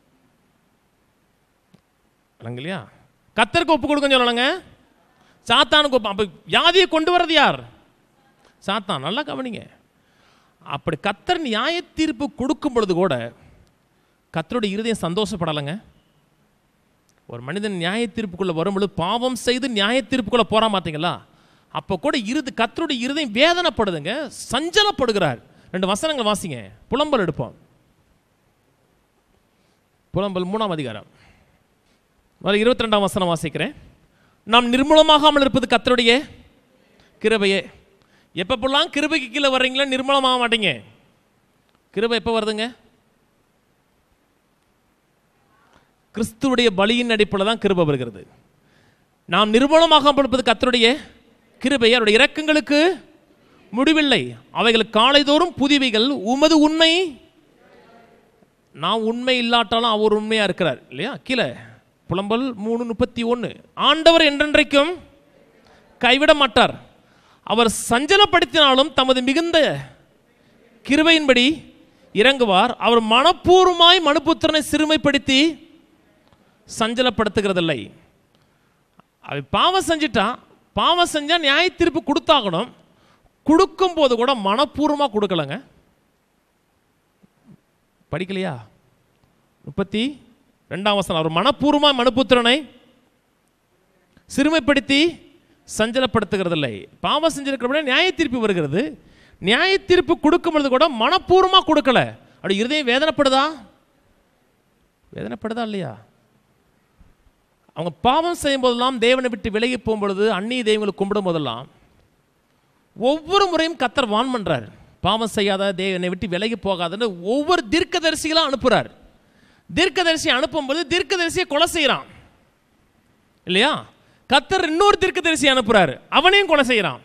இல்லைங்க இல்லையா கத்தருக்கு ஒப்பு கொடுங்கன்னு சொல்லலைங்க சாத்தானுக்கு ஒப்பு அப்போ வியாதியை கொண்டு வர்றது யார் சாத்தான் நல்லா கவனிங்க அப்படி கத்தர் நியாய தீர்ப்பு கொடுக்கும் பொழுது கூட கத்தருடைய இருதயம் சந்தோஷப்படலைங்க ஒரு மனிதன் நியாய தீர்ப்புக்குள்ள வரும்பொழுது பாவம் செய்து நியாய தீர்ப்புக்குள்ள போறான் பார்த்தீங்களா அப்போ கூட இருது கத்தருடைய இருதயம் வேதனைப்படுதுங்க சஞ்சலப்படுகிறார் ரெண்டு வசனங்கள் வாசிங்க புலம்பல் எடுப்போம் புலம்பல் மூணாம் அதிகாரம் முதல்ல இருபத்தி ரெண்டாம் வசனம் வாசிக்கிறேன் நாம் நிர்மூலமாகாமல் இருப்பது கத்தருடைய கிருபையே எப்பப்பெல்லாம் கிருபைக்கு கீழே வர்றீங்களோ நிர்மூலமாக மாட்டீங்க கிருபை எப்போ வருதுங்க கிறிஸ்துவுடைய பலியின் அடிப்படையில் தான் கிருபை வருகிறது நாம் நிர்மூலமாக இருப்பது கத்தருடைய கிருபை அவருடைய இரக்கங்களுக்கு முடிவில்லை அவைகள் காலைதோறும் புதிவைகள் உமது உண்மை நான் உண்மை இல்லாட்டாலும் அவர் உண்மையா இருக்கிறார் இல்லையா கீழே புலம்பல் மூணு முப்பத்தி ஒன்று ஆண்டவர் என்றென்றைக்கும் கைவிட மாட்டார் அவர் சஞ்சலப்படுத்தினாலும் தமது மிகுந்த கிருபையின்படி இறங்குவார் அவர் மனப்பூர்வமாய் மனுபுத்திரனை சிறுமைப்படுத்தி சஞ்சலப்படுத்துகிறதில்லை அவன் பாவம் செஞ்சிட்டான் பாவம் செஞ்சால் நியாய தீர்ப்பு கொடுத்தாகணும் கொடுக்கும்போது கூட மனப்பூர்வமாக கொடுக்கலங்க படிக்கலையா முப்பத்தி ரெண்டாம் வசனம் அவர் மனப்பூர்வமாக மனுபுத்திரனை சிறுமைப்படுத்தி சஞ்சலப்படுத்துகிறதில்லை பாவம் செஞ்சிருக்கிறபடியா நியாய தீர்ப்பு வருகிறது நியாய தீர்ப்பு கொடுக்கும் பொழுது கூட மனப்பூர்வமாக கொடுக்கல அப்படி இருதயம் வேதனைப்படுதா வேதனைப்படுதா இல்லையா அவங்க பாவம் செய்யும் போதெல்லாம் தேவனை விட்டு விலகி போகும்பொழுது அந்நிய தெய்வங்களை கும்பிடும் போதெல்லாம் ஒவ்வொரு முறையும் கத்தர் வான் பண்றார் பாவம் செய்யாத தேவனை விட்டு விலகி போகாதன்னு ஒவ்வொரு தீர்க்கதரிசிகளும் அனுப்புறார் தீர்க்கதரிசி அனுப்பும்போது தீர்க்கதரிசியை கொலை செய்கிறான் இல்லையா கத்தர் இன்னொரு தீர்க்கதரிசி அனுப்புறாரு அவனையும் கொலை செய்கிறான்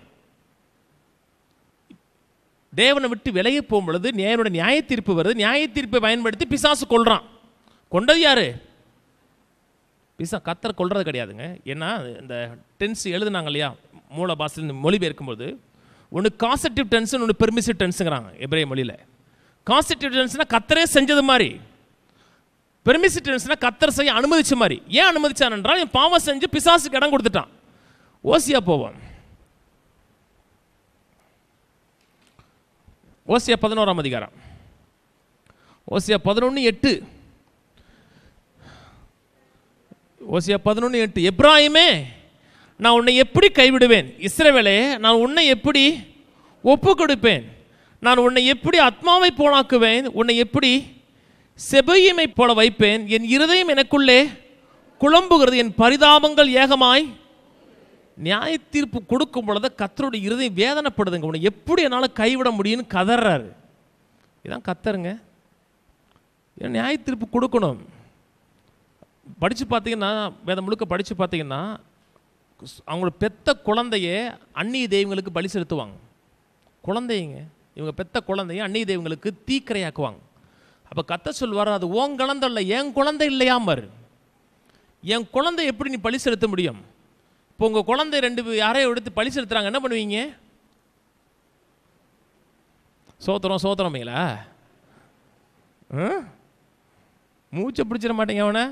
தேவனை விட்டு விலகி போகும் பொழுது நேரோட நியாய தீர்ப்பு வருது நியாய தீர்ப்பை பயன்படுத்தி பிசாசு கொல்றான் கொண்டது யாரு பிசா கத்தர் கொல்றது கிடையாதுங்க ஏன்னா இந்த டென்ஸ் எழுதுனாங்க இல்லையா மூல பாஷையில் மொழிபெயர்க்கும்போது ஒன்று காசட்டிவ் டென்ஸ் ஒன்று பெர்மிசிவ் டென்ஸுங்கிறாங்க எப்ரே மொழியில் காசட்டிவ் டென்ஸ்னா கத்தரே செஞ்சது மாதிரி பெர்மிசிவ் டென்ஸ்னா கத்தர் செய்ய அனுமதிச்ச மாதிரி ஏன் அனுமதிச்சான் என்றால் இவன் பாவம் செஞ்சு பிசாசுக்கு இடம் கொடுத்துட்டான் ஓசியா போவோம் ஓசியா பதினோராம் அதிகாரம் ஓசியா பதினொன்று எட்டு ஓசியா பதினொன்று எட்டு எப்ராஹிமே நான் உன்னை எப்படி கைவிடுவேன் இஸ்ரவேலே நான் உன்னை எப்படி ஒப்பு கொடுப்பேன் நான் உன்னை எப்படி ஆத்மாவை போனாக்குவேன் உன்னை எப்படி செபையுமை போல வைப்பேன் என் இருதயம் எனக்குள்ளே குழம்புகிறது என் பரிதாபங்கள் ஏகமாய் நியாய தீர்ப்பு கொடுக்கும் பொழுது கத்தருடைய இருதயம் வேதனைப்படுதுங்க உன்னை எப்படி என்னால் கைவிட முடியும்னு கதறாரு இதான் கத்தருங்க ஏன் நியாய தீர்ப்பு கொடுக்கணும் படித்து பார்த்தீங்கன்னா வேதம் முழுக்க படித்து பார்த்தீங்கன்னா அவங்களோட பெத்த குழந்தைய அந்நிய தெய்வங்களுக்கு பலி செலுத்துவாங்க குழந்தைங்க இவங்க பெத்த குழந்தைய அந்நிய தெய்வங்களுக்கு தீக்கிரையாக்குவாங்க அப்போ கத்த சொல்வார் அது உன் குழந்தை இல்லை என் குழந்தை இல்லையாமர் என் குழந்தை எப்படி நீ பலி செலுத்த முடியும் இப்போ உங்கள் குழந்தை ரெண்டு பேர் யாரையும் எடுத்து பலி செலுத்துறாங்க என்ன பண்ணுவீங்க சோத்திரம் சோத்திரமேங்களா மூச்சை பிடிச்சிட மாட்டேங்க அவனை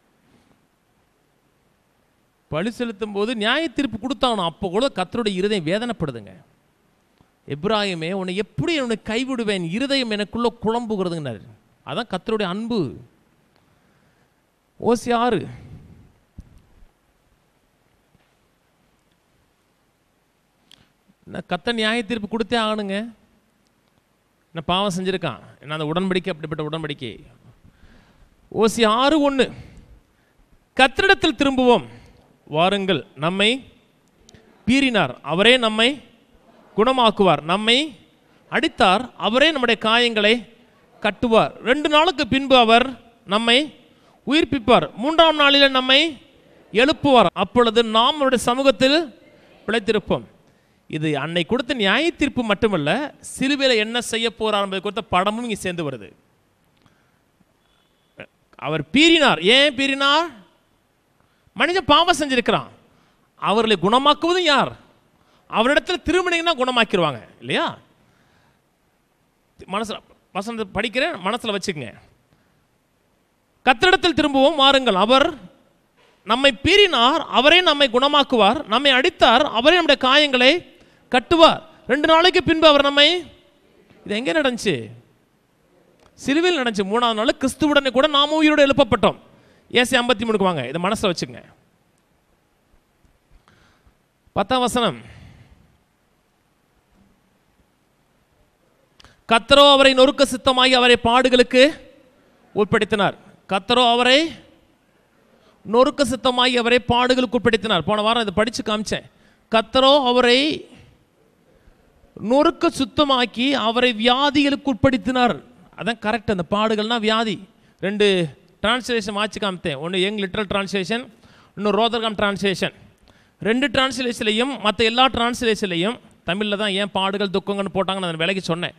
பழி செலுத்தும் போது நியாய தீர்ப்பு கொடுத்தானோ அப்போ கூட கத்தருடைய இருதயம் வேதனைப்படுதுங்க எப்ராஹிமே உன்னை எப்படி உன்னை கைவிடுவேன் இருதயம் எனக்குள்ள குழம்புகிறதுங்கனாரு அதான் கத்தருடைய அன்பு ஓசி ஆறு நான் கத்த நியாய தீர்ப்பு கொடுத்தே ஆகணுங்க நான் பாவம் செஞ்சிருக்கான் என்ன அந்த உடன்படிக்கை அப்படிப்பட்ட உடன்படிக்கை ஓசி ஆறு ஒன்று கத்திரிடத்தில் திரும்புவோம் வாருங்கள் நம்மை பீறினார் அவரே நம்மை குணமாக்குவார் நம்மை அடித்தார் அவரே நம்முடைய காயங்களை கட்டுவார் ரெண்டு நாளுக்கு பின்பு அவர் நம்மை உயிர்ப்பிப்பார் மூன்றாம் நாளில் நம்மை எழுப்புவார் அப்பொழுது நாம் அவருடைய சமூகத்தில் பிழைத்திருப்போம் இது அன்னை கொடுத்த நியாய தீர்ப்பு மட்டுமல்ல சிறுவையில் என்ன செய்ய போறார் என்பதை கொடுத்த படமும் இங்கே சேர்ந்து வருது அவர் பீறினார் ஏன் பீறினார் மனிதன் பாவம் செஞ்சிருக்கிறான் அவர்களை குணமாக்குவதும் யார் அவரிடத்தில் திருமணிங்கன்னா குணமாக்கிடுவாங்க இல்லையா மனசில் வசனத்தை படிக்கிறேன் மனசில் வச்சுக்கங்க கத்திரிடத்தில் திரும்பவும் வாருங்கள் அவர் நம்மை பீறினார் அவரே நம்மை குணமாக்குவார் நம்மை அடித்தார் அவரே நம்முடைய காயங்களை கட்டுவார் ரெண்டு நாளைக்கு பின்பு அவர் நம்மை இது எங்கே நடந்துச்சு சிலுவையில் நடந்துச்சு மூணாவது நாள் கிறிஸ்துவுடனே கூட நாம உயிரோடு எழுப்பப்பட்டோம் ஏசி ஐம்பத்தி மூணுக்கு வாங்க இதை மனசில் வச்சுக்கங்க பத்தாம் வசனம் கத்தரோ அவரை நொறுக்க சித்தமாகி அவரை பாடுகளுக்கு உட்படுத்தினார் கத்தரோ அவரை நொறுக்க சித்தமாகி அவரை பாடுகளுக்கு உட்படுத்தினார் போன வாரம் இதை படித்து காமிச்சேன் கத்தரோ அவரை நொறுக்க சுத்தமாக்கி அவரை வியாதிகளுக்கு உட்படுத்தினார் அதான் கரெக்ட் அந்த பாடுகள்னா வியாதி ரெண்டு டிரான்ஸ்லேஷன் வாட்சி காமித்தேன் ஒன்று யங் லிட்ரல் டிரான்ஸ்லேஷன் இன்னும் ரோதர்காம் டிரான்ஸ்லேஷன் ரெண்டு டிரான்ஸ்லேஷன்லையும் மற்ற எல்லா டிரான்ஸ்லேஷன்லையும் தமிழில் தான் ஏன் பாடுகள் துக்கங்கள்னு போட்டாங்கன்னு நான் விலைக்கு சொன்னேன்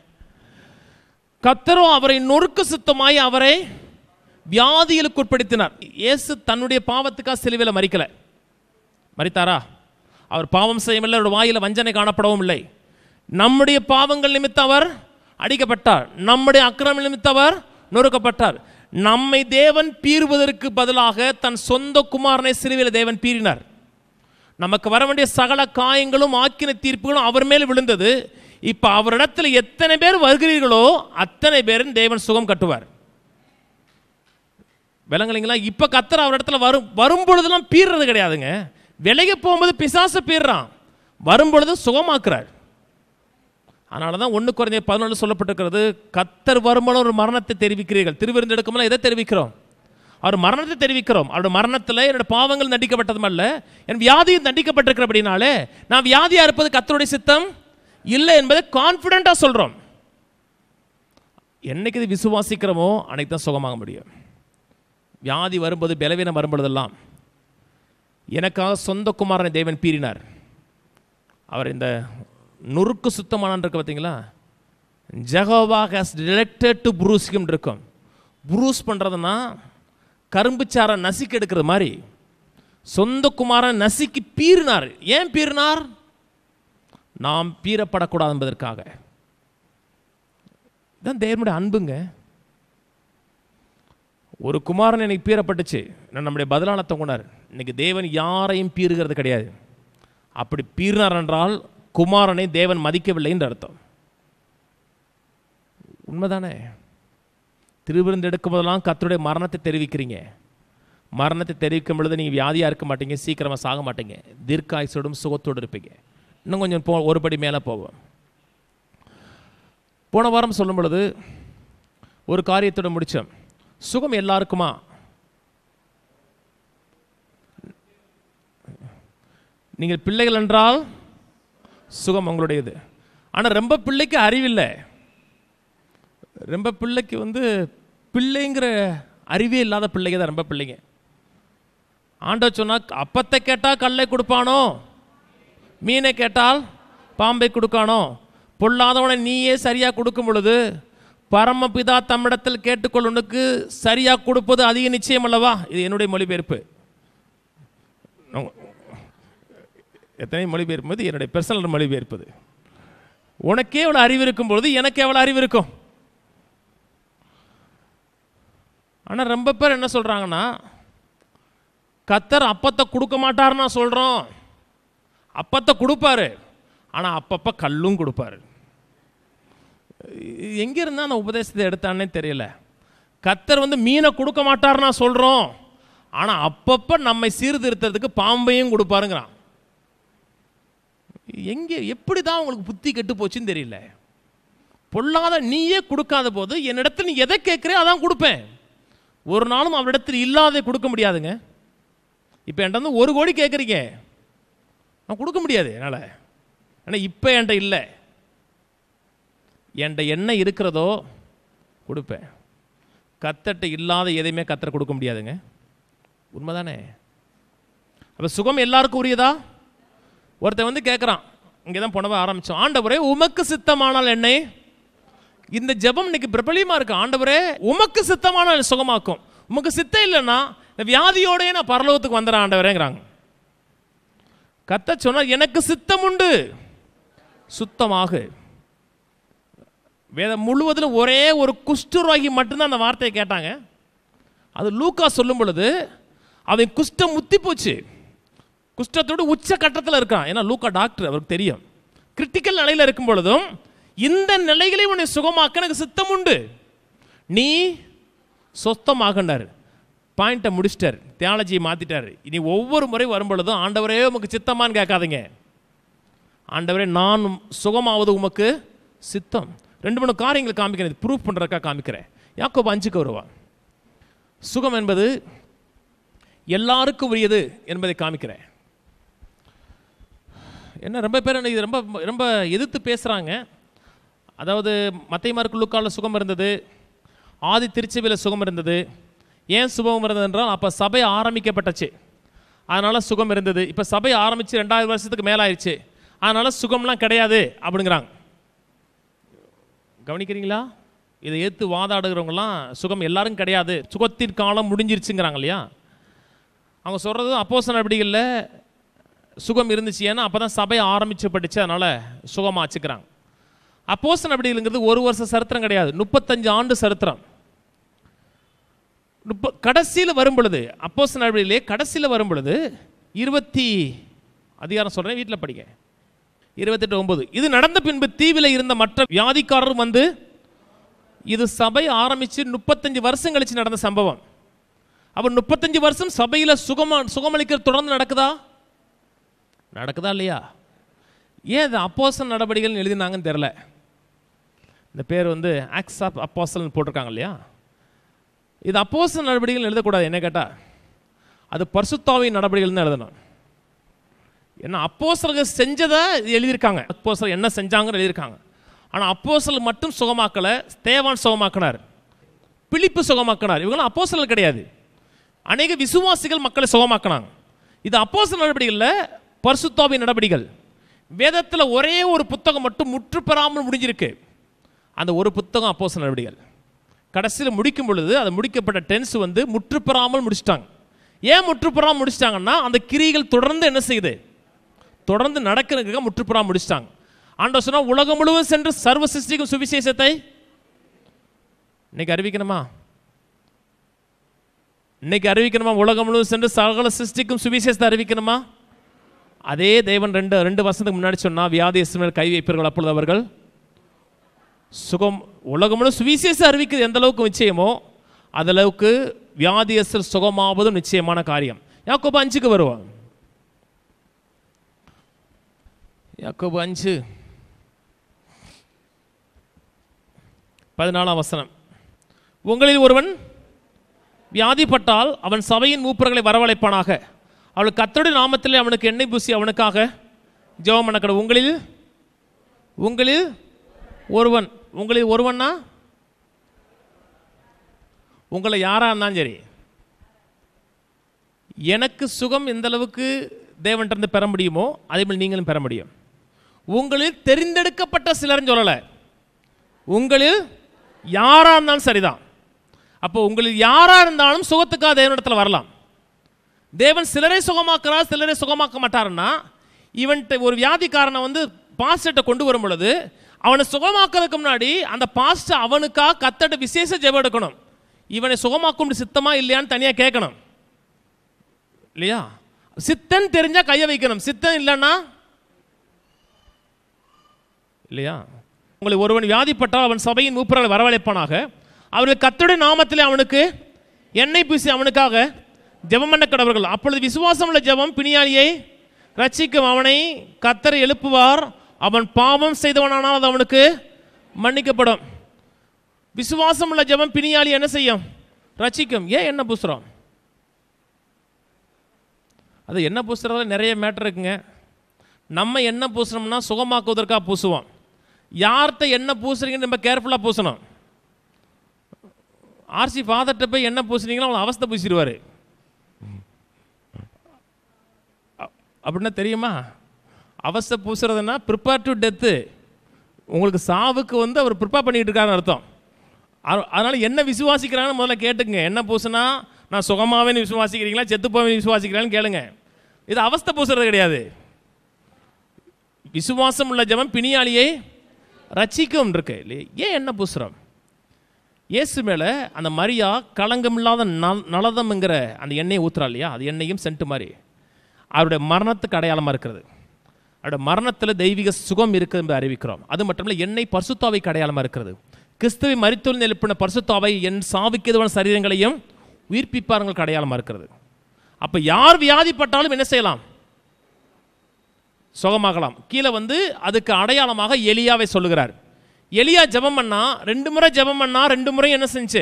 கத்தரோ அவரை நொறுக்கு சுத்தமாய் அவரை வியாதிகளுக்கு உட்படுத்தினார் இயேசு தன்னுடைய பாவத்துக்காக சிலுவையில் மறிக்கல மறித்தாரா அவர் பாவம் செய்யவில்லை அவருடைய வாயில வஞ்சனை காணப்படவும் இல்லை நம்முடைய பாவங்கள் நிமித்தம் அவர் அடிக்கப்பட்டார் நம்முடைய அக்கிரம நிமித்தம் அவர் நொறுக்கப்பட்டார் நம்மை தேவன் பீறுவதற்கு பதிலாக தன் சொந்த குமாரனை சிலுவையில் தேவன் பீறினார் நமக்கு வர வேண்டிய சகல காயங்களும் ஆக்கின தீர்ப்புகளும் அவர் மேல் விழுந்தது இப்போ அவரிடத்தில் எத்தனை பேர் வருகிறீர்களோ அத்தனை பேரும் தேவன் சுகம் கட்டுவார் விலங்குங்களா இப்போ கத்தர் அவர் இடத்துல வரும் வரும் பொழுதெல்லாம் பீறுறது கிடையாதுங்க விலகி போகும்போது பிசாசு பீறுறான் வரும் பொழுது சுகமாக்குறார் அதனால தான் ஒன்று குறைஞ்ச பதினொன்று சொல்லப்பட்டிருக்கிறது கத்தர் வரும்போது ஒரு மரணத்தை தெரிவிக்கிறீர்கள் திருவிருந்து எடுக்கும்போது எதை தெரிவிக்கிறோம் அவர் மரணத்தை தெரிவிக்கிறோம் அவருடைய மரணத்தில் என்னோட பாவங்கள் தண்டிக்கப்பட்டதும் அல்ல என் வியாதியும் தண்டிக்கப்பட்டிருக்கிறபடினாலே நான் வியாதியாக இருப்பது கத்தருடைய சித்தம் இல்லை என்பதை கான்ஃபிடென்ட்டாக சொல்கிறோம் என்னைக்கு இது விசுவாசிக்கிறோமோ அன்னைக்கு தான் சுகமாக முடியும் வியாதி வரும்போது பலவீனம் வரும்பொழுதெல்லாம் எனக்காக சொந்த குமாரனை தேவன் பீறினார் அவர் இந்த நுறுக்கு சுத்தமான இருக்கு பார்த்தீங்களா ஜெகோவா ஹாஸ் டிரெக்டட் டு ப்ரூஸ்க்கும் இருக்கும் ப்ரூஸ் பண்ணுறதுனா கரும்புச்சாரை நசுக்கி எடுக்கிற மாதிரி சொந்த குமாரன் நசுக்கி பீறினார் ஏன் பீறினார் நாம் பீறப்படக்கூடாது என்பதற்காக இதான் தேவனுடைய அன்புங்க ஒரு குமாரன் எனக்கு பீறப்பட்டுச்சு நான் நம்முடைய பதிலான தொங்குனார் இன்னைக்கு தேவன் யாரையும் பீறுகிறது கிடையாது அப்படி பீறினார் என்றால் குமாரனை தேவன் மதிக்கவில்லை என்று அர்த்தம் உண்மைதானே திருவிருந்து எடுக்கும் போதெல்லாம் கத்தருடைய மரணத்தை தெரிவிக்கிறீங்க மரணத்தை தெரிவிக்கும் பொழுது நீங்கள் வியாதியாக இருக்க மாட்டீங்க சீக்கிரமாக சாக மாட்டீங்க தீர்க்காயுசோடும் சுகத்தோடு இருப்பீங்க இன்னும் கொஞ்சம் போ ஒரு படி மேலே போவோம் போன வாரம் சொல்லும் பொழுது ஒரு காரியத்தோட முடித்தோம் சுகம் எல்லாருக்குமா நீங்கள் பிள்ளைகள் என்றால் சுகம் உங்களுடையது ஆனால் ரொம்ப பிள்ளைக்கு அறிவில்லை ரொம்ப பிள்ளைக்கு வந்து பிள்ளைங்கிற அறிவே இல்லாத பிள்ளைங்க தான் ரொம்ப பிள்ளைங்க ஆண்டவர் சொன்னா அப்பத்தை கேட்டால் கல்லை கொடுப்பானோ மீனை கேட்டால் பாம்பை கொடுக்கானோ பொல்லாதவனை நீயே சரியாக கொடுக்கும் பொழுது பரமபிதா தம்மிடத்தில் கேட்டுக்கொள்ளுனுக்கு சரியாக கொடுப்பது அதிக நிச்சயம் அல்லவா இது என்னுடைய மொழிபெயர்ப்பு உங்க- எத்தனை மொழிபெயர்ப்பு இது என்னுடைய பர்சனல் மொழிபெயர்ப்பது உனக்கே எவ்வளோ அறிவு இருக்கும் பொழுது எனக்கு எவ்வளோ அறிவு இருக்கும் ஆனால் ரொம்ப பேர் என்ன சொல்கிறாங்கன்னா கத்தர் அப்பத்தை கொடுக்க மாட்டாருன்னு சொல்கிறோம் அப்பத்தை கொடுப்பாரு ஆனால் அப்பப்போ கல்லும் கொடுப்பாரு எங்கே இருந்தால் அந்த உபதேசத்தை எடுத்தானே தெரியல கத்தர் வந்து மீனை கொடுக்க மாட்டாருன்னா சொல்கிறோம் ஆனால் அப்பப்போ நம்மை சீர்திருத்தறதுக்கு பாம்பையும் கொடுப்பாருங்கிறான் எங்கே எப்படி தான் உங்களுக்கு புத்தி கெட்டு போச்சுன்னு தெரியல பொல்லாத நீயே கொடுக்காத போது என்னிடத்தில் நீ எதை கேட்குறியோ அதான் கொடுப்பேன் ஒரு நாளும் அவரிடத்தில் இல்லாத கொடுக்க முடியாதுங்க இப்போ என்கிட்ட வந்து ஒரு கோடி கேட்குறீங்க நான் கொடுக்க முடியாது என்னால் ஆனால் இப்போ என்கிட்ட இல்லை என்கிட்ட என்ன இருக்கிறதோ கொடுப்பேன் கத்தட்ட இல்லாத எதையுமே கத்தரை கொடுக்க முடியாதுங்க உண்மைதானே அப்போ சுகம் எல்லாருக்கும் உரியதா ஒருத்தன் வந்து கேட்குறான் இங்கே தான் போனவ ஆரம்பித்தோம் ஆண்டவரே உமக்கு சித்தமானால் என்னை இந்த ஜெபம் இன்னைக்கு பிரபலியமாக இருக்கு ஆண்டவரே உமக்கு சித்தமான சுகமாக்கும் உமக்கு சித்தம் இல்லைன்னா இந்த வியாதியோடயே நான் பரலோகத்துக்கு வந்துடுறேன் ஆண்டவரேங்கிறாங்க கத்த சொன்னால் எனக்கு சித்தம் உண்டு சுத்தமாக வேதம் முழுவதிலும் ஒரே ஒரு குஷ்டரோகி மட்டும்தான் அந்த வார்த்தையை கேட்டாங்க அது லூக்கா சொல்லும் பொழுது அவன் குஷ்டம் முத்தி போச்சு குஷ்டத்தோடு உச்ச கட்டத்தில் இருக்கான் ஏன்னா லூக்கா டாக்டர் அவருக்கு தெரியும் கிரிட்டிக்கல் நிலையில் இருக்கும் பொழுதும் இந்த நிலைகளை உன்னை சுகமாக்க எனக்கு சித்தம் உண்டு நீ சொத்தமாகண்டார் பாயிண்ட்டை முடிச்சிட்டார் தியாலஜியை மாற்றிட்டார் இனி ஒவ்வொரு முறை வரும் பொழுதும் ஆண்டவரே உமக்கு சித்தமான்னு கேட்காதீங்க ஆண்டவரே நான் சுகமாவது உமக்கு சித்தம் ரெண்டு மூணு காரியங்கள் காமிக்கிறேன் ப்ரூஃப் பண்ணுறதுக்காக காமிக்கிறேன் யாக்கோபு அஞ்சுக்கு வருவா சுகம் என்பது எல்லாருக்கும் உரியது என்பதை காமிக்கிறேன் என்ன ரொம்ப பேர் என்ன இது ரொம்ப ரொம்ப எதிர்த்து பேசுகிறாங்க அதாவது மத்தைமாருக்கு லுக்கால சுகம் இருந்தது ஆதி திருச்சபையில் சுகம் இருந்தது ஏன் சுகம் இருந்தது என்றால் அப்போ சபை ஆரம்பிக்கப்பட்டுச்சு அதனால் சுகம் இருந்தது இப்போ சபை ஆரம்பித்து ரெண்டாயிரம் வருஷத்துக்கு மேலாயிருச்சு அதனால் சுகம்லாம் கிடையாது அப்படிங்கிறாங்க கவனிக்கிறீங்களா இதை ஏற்று வாதாடுகிறவங்கலாம் சுகம் எல்லாரும் கிடையாது சுகத்தின் காலம் முடிஞ்சிருச்சுங்கிறாங்க இல்லையா அவங்க சொல்கிறது அப்போஸ் நடவடிக்கைகளில் சுகம் இருந்துச்சு ஏன்னா அப்போ தான் சபை ஆரம்பிச்சப்பட்டுச்சு அதனால் சுகமாச்சுக்கிறாங்க அப்போஸ் நடவடிக்கைங்கிறது ஒரு வருஷம் சரித்திரம் கிடையாது முப்பத்தஞ்சு ஆண்டு சரித்திரம் முப்ப கடைசியில் வரும் பொழுது அப்போஸ் நடவடிக்கையிலே கடைசியில் வரும் பொழுது இருபத்தி அதிகாரம் சொல்கிறேன் வீட்டில் படிக்க இருபத்தெட்டு ஒன்பது இது நடந்த பின்பு தீவில் இருந்த மற்ற வியாதிக்காரரும் வந்து இது சபை ஆரம்பித்து முப்பத்தஞ்சு வருஷம் கழிச்சு நடந்த சம்பவம் அப்போ முப்பத்தஞ்சு வருஷம் சபையில் சுகமா சுகமளிக்கிறது தொடர்ந்து நடக்குதா நடக்குதா இல்லையா ஏன் இது அப்போசல் நடவடிக்கைகள் எழுதினாங்கன்னு தெரில இந்த பேர் வந்து ஆக்ஸ் ஆஃப் அப்போசல்னு போட்டிருக்காங்க இல்லையா இது அப்போசல் நடவடிக்கைகள் எழுதக்கூடாது என்ன கேட்டால் அது பரிசுத்தாவின் நடவடிக்கைகள் தான் எழுதணும் ஏன்னா அப்போசல்கள் செஞ்சதை எழுதியிருக்காங்க அப்போசல் என்ன செஞ்சாங்கன்னு எழுதியிருக்காங்க ஆனால் அப்போசல் மட்டும் சுகமாக்கலை தேவான் சுகமாக்கினார் பிலிப்பு சுகமாக்கினார் இவங்களாம் அப்போசல் கிடையாது அநேக விசுவாசிகள் மக்களை சுகமாக்கினாங்க இது அப்போசல் நடவடிக்கையில் பரிசுத்தாவின் நடவடிக்கைகள் வேதத்தில் ஒரே ஒரு புத்தகம் மட்டும் முற்று பெறாமல் முடிஞ்சிருக்கு அந்த ஒரு புத்தகம் அப்போசல் நடவடிக்கைகள் கடைசியில் முடிக்கும் பொழுது அது முடிக்கப்பட்ட டென்ஸ் வந்து முற்று பெறாமல் முடிச்சிட்டாங்க ஏன் முற்று பெறாமல் முடிச்சிட்டாங்கன்னா அந்த கிரிகள் தொடர்ந்து என்ன செய்யுது தொடர்ந்து நடக்கிறதுக்காக முற்றுப்புறம் முடிச்சிட்டாங்க ஆண்டவர் சொன்னா உலகம் முழுவதும் சென்று சர்வ சிருஷ்டிக்கும் சுவிசேஷத்தை இன்னைக்கு அறிவிக்கணுமா இன்னைக்கு அறிவிக்கணுமா உலகம் முழுவதும் சென்று சகல சிருஷ்டிக்கும் சுவிசேஷத்தை அறிவிக்கணுமா அதே தேவன் ரெண்டு ரெண்டு வருஷத்துக்கு முன்னாடி சொன்னா வியாதியஸ்தர்கள் கை வைப்பீர்கள் அப்பொழுது அவர்கள் சுகம் உலகம் முழுவதும் சுவிசேஷம் அறிவிக்கிறது எந்த அளவுக்கு நிச்சயமோ அந்த அளவுக்கு வியாதியஸ்தர் சுகமாவதும் நிச்சயமான காரியம் யாக்கோபு அஞ்சுக்கு வருவோம் யாக்கோபு அஞ்சு பதினாலாம் வசனம் உங்களில் ஒருவன் வியாதிப்பட்டால் அவன் சபையின் மூப்பர்களை வரவழைப்பானாக அவள் கத்தருடைய நாமத்திலே அவனுக்கு எண்ணெய் பூசி அவனுக்காக ஜெபம் பண்ண கடவுள் உங்களில் உங்களில் ஒருவன் உங்களில் ஒருவன்னா உங்களை யாரா இருந்தாலும் சரி எனக்கு சுகம் எந்த அளவுக்கு தேவன்கிட்ட பெற முடியுமோ அதே மாதிரி நீங்களும் பெற முடியும் உங்களில் தெரிந்தெடுக்கப்பட்ட சிலர்னு சொல்லலை உங்களில் யாரா இருந்தாலும் சரிதான் அப்போ உங்களில் யாரா இருந்தாலும் சுகத்துக்காக தேவனிடத்தில் வரலாம் தேவன் சிலரை சுகமாக்குறார் சிலரை சுகமாக்க மாட்டாருன்னா இவன்கிட்ட ஒரு வியாதிக்காரனை வந்து பாஸ்டர்கிட்ட கொண்டு வரும் பொழுது அவனை சுகமாக்குறதுக்கு முன்னாடி அந்த பாஸ்டர் அவனுக்காக கத்தட்ட விசேஷ ஜெபம் எடுக்கணும் இவனை சுகமாக்கும் சித்தமா இல்லையான்னு தனியாக கேட்கணும் இல்லையா சித்தன் தெரிஞ்சா கையை வைக்கணும் சித்தன் இல்லைன்னா இல்லையா உங்களை ஒருவன் வியாதிப்பட்டால் அவன் சபையின் மூப்பர்களை வரவழைப்பானாக அவர்கள் கத்தருடைய நாமத்திலே அவனுக்கு எண்ணெய் பூசி அவனுக்காக ஜெபம் பண்ண கடவர்கள் அப்பொழுது விசுவாசம் உள்ள ஜெபம் பிணியாளியை ரட்சிக்கும் அவனை கத்தரை எழுப்புவார் அவன் பாவம் செய்தவனானால் அது அவனுக்கு மன்னிக்கப்படும் விசுவாசம் உள்ள ஜெபம் பிணியாளி என்ன செய்யும் ரட்சிக்கும் ஏன் என்ன பூசுறோம் அது என்ன பூசுறதுல நிறைய மேட்டர் இருக்குங்க நம்ம என்ன பூசுறோம்னா சுகமாக்குவதற்காக பூசுவோம் யார்கிட்ட என்ன பூசுறீங்கன்னு நம்ம கேர்ஃபுல்லாக பூசணும் ஆர்சி ஃபாதர்கிட்ட போய் என்ன பூசுனீங்களோ அவனை அவஸ்தை பூசிடுவார் அப்படின்னா தெரியுமா அவஸ்தை பூசுறதுன்னா ப்ரிப்பேர் டு டெத்து உங்களுக்கு சாவுக்கு வந்து அவர் ப்ரிப்பேர் பண்ணிட்டு இருக்காருன்னு அர்த்தம் அ- அதனால என்ன விசுவாசிக்கிறான்னு முதல்ல கேட்டுங்க என்ன பூசுனா நான் சுகமாவேன்னு விசுவாசிக்கிறீங்களா செத்து போவேன்னு விசுவாசிக்கிறான்னு கேளுங்க இது அவஸ்தை பூசுறது கிடையாது விசுவாசம் உள்ள ஜெபம் பிணியாளியை ரட்சிக்கும் இருக்கு இல்லையா ஏன் என்ன பூசுறோம் இயேசு மேலே அந்த மரியா களங்கமில்லாத நல் நலதம்ங்கிற அந்த எண்ணெயை ஊத்துறா இல்லையா அது எண்ணெயும் சென்ட்டு மாதிரி அவருடைய மரணத்துக்கு அடையாளமாக இருக்கிறது அவருடைய மரணத்தில் தெய்வீக சுகம் இருக்குது என்று அறிவிக்கிறோம் அது மட்டுமல்ல எண்ணெய் பரிசுத்தாவைக்கு அடையாளமாக இருக்கிறது கிறிஸ்துவை மரித்தொழில் எழுப்பின பரிசுத்தாவை என் சாவுக்கு எதுவான சரீரங்களையும் உயிர்ப்பிப்பார்களுக்கு அடையாளமாக இருக்கிறது அப்போ யார் வியாதிப்பட்டாலும் என்ன செய்யலாம் சுகமாகலாம் கீழே வந்து அதுக்கு அடையாளமாக எலியாவை சொல்லுகிறார் எலியா ஜெபம் பண்ணா ரெண்டு முறை ஜெபம் பண்ணா ரெண்டு முறை என்ன செஞ்சு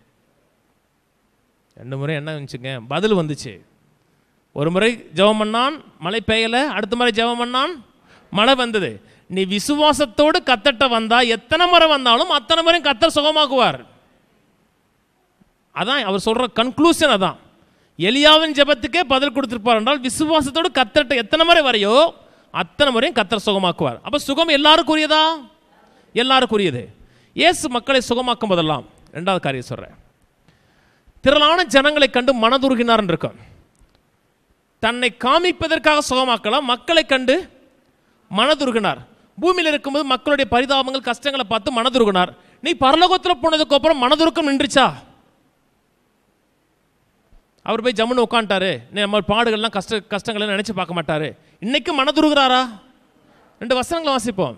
ரெண்டு முறை என்ன வந்துச்சுங்க பதில் வந்துச்சு ஒரு முறை ஜெபம் பண்ணான் மழை பெய்யல அடுத்த முறை ஜெபம் பண்ணான் மழை வந்தது நீ விசுவாசத்தோடு கத்தட்ட வந்தா எத்தனை முறை வந்தாலும் அத்தனை முறையும் கத்தர் சுகமாக்குவார் அதான் அவர் சொல்ற கன்க்ளூஷன் அதான் எலியாவின் ஜெபத்துக்கே பதில் கொடுத்திருப்பார் என்றால் விசுவாசத்தோடு கத்தட்ட எத்தனை முறை வரையோ அத்தனை முறையும் கத்தர் சுகமாக்குவார் அப்ப சுகம் எல்லாருக்குரியதா எல்லாருக்குரியது இயேசு மக்களை சுகமாக்கும் போதெல்லாம் ரெண்டாவது காரியம் சொல்றேன் திரளான ஜனங்களை கண்டு மனதுருகினார் இருக்கும் தன்னை காமிப்பதற்காக சுகமாக்கலாம் மக்களை கண்டு மனதுருகினார் பூமியில் இருக்கும்போது மக்களுடைய பரிதாபங்கள் கஷ்டங்களை பார்த்து மனதுருகினார் நீ பரலோகத்தில் போனதுக்கு அப்புறம் மனதுருக்கம் நின்றுச்சா அவர் போய் ஜம்முன்னு உட்காந்துட்டாரு நம்ம பாடுகள்லாம் கஷ்ட கஷ்டங்களை நினைச்சு பார்க்க மாட்டாரு இன்னைக்கு மனதுருகிறாரா ரெண்டு வசனங்களை வாசிப்போம்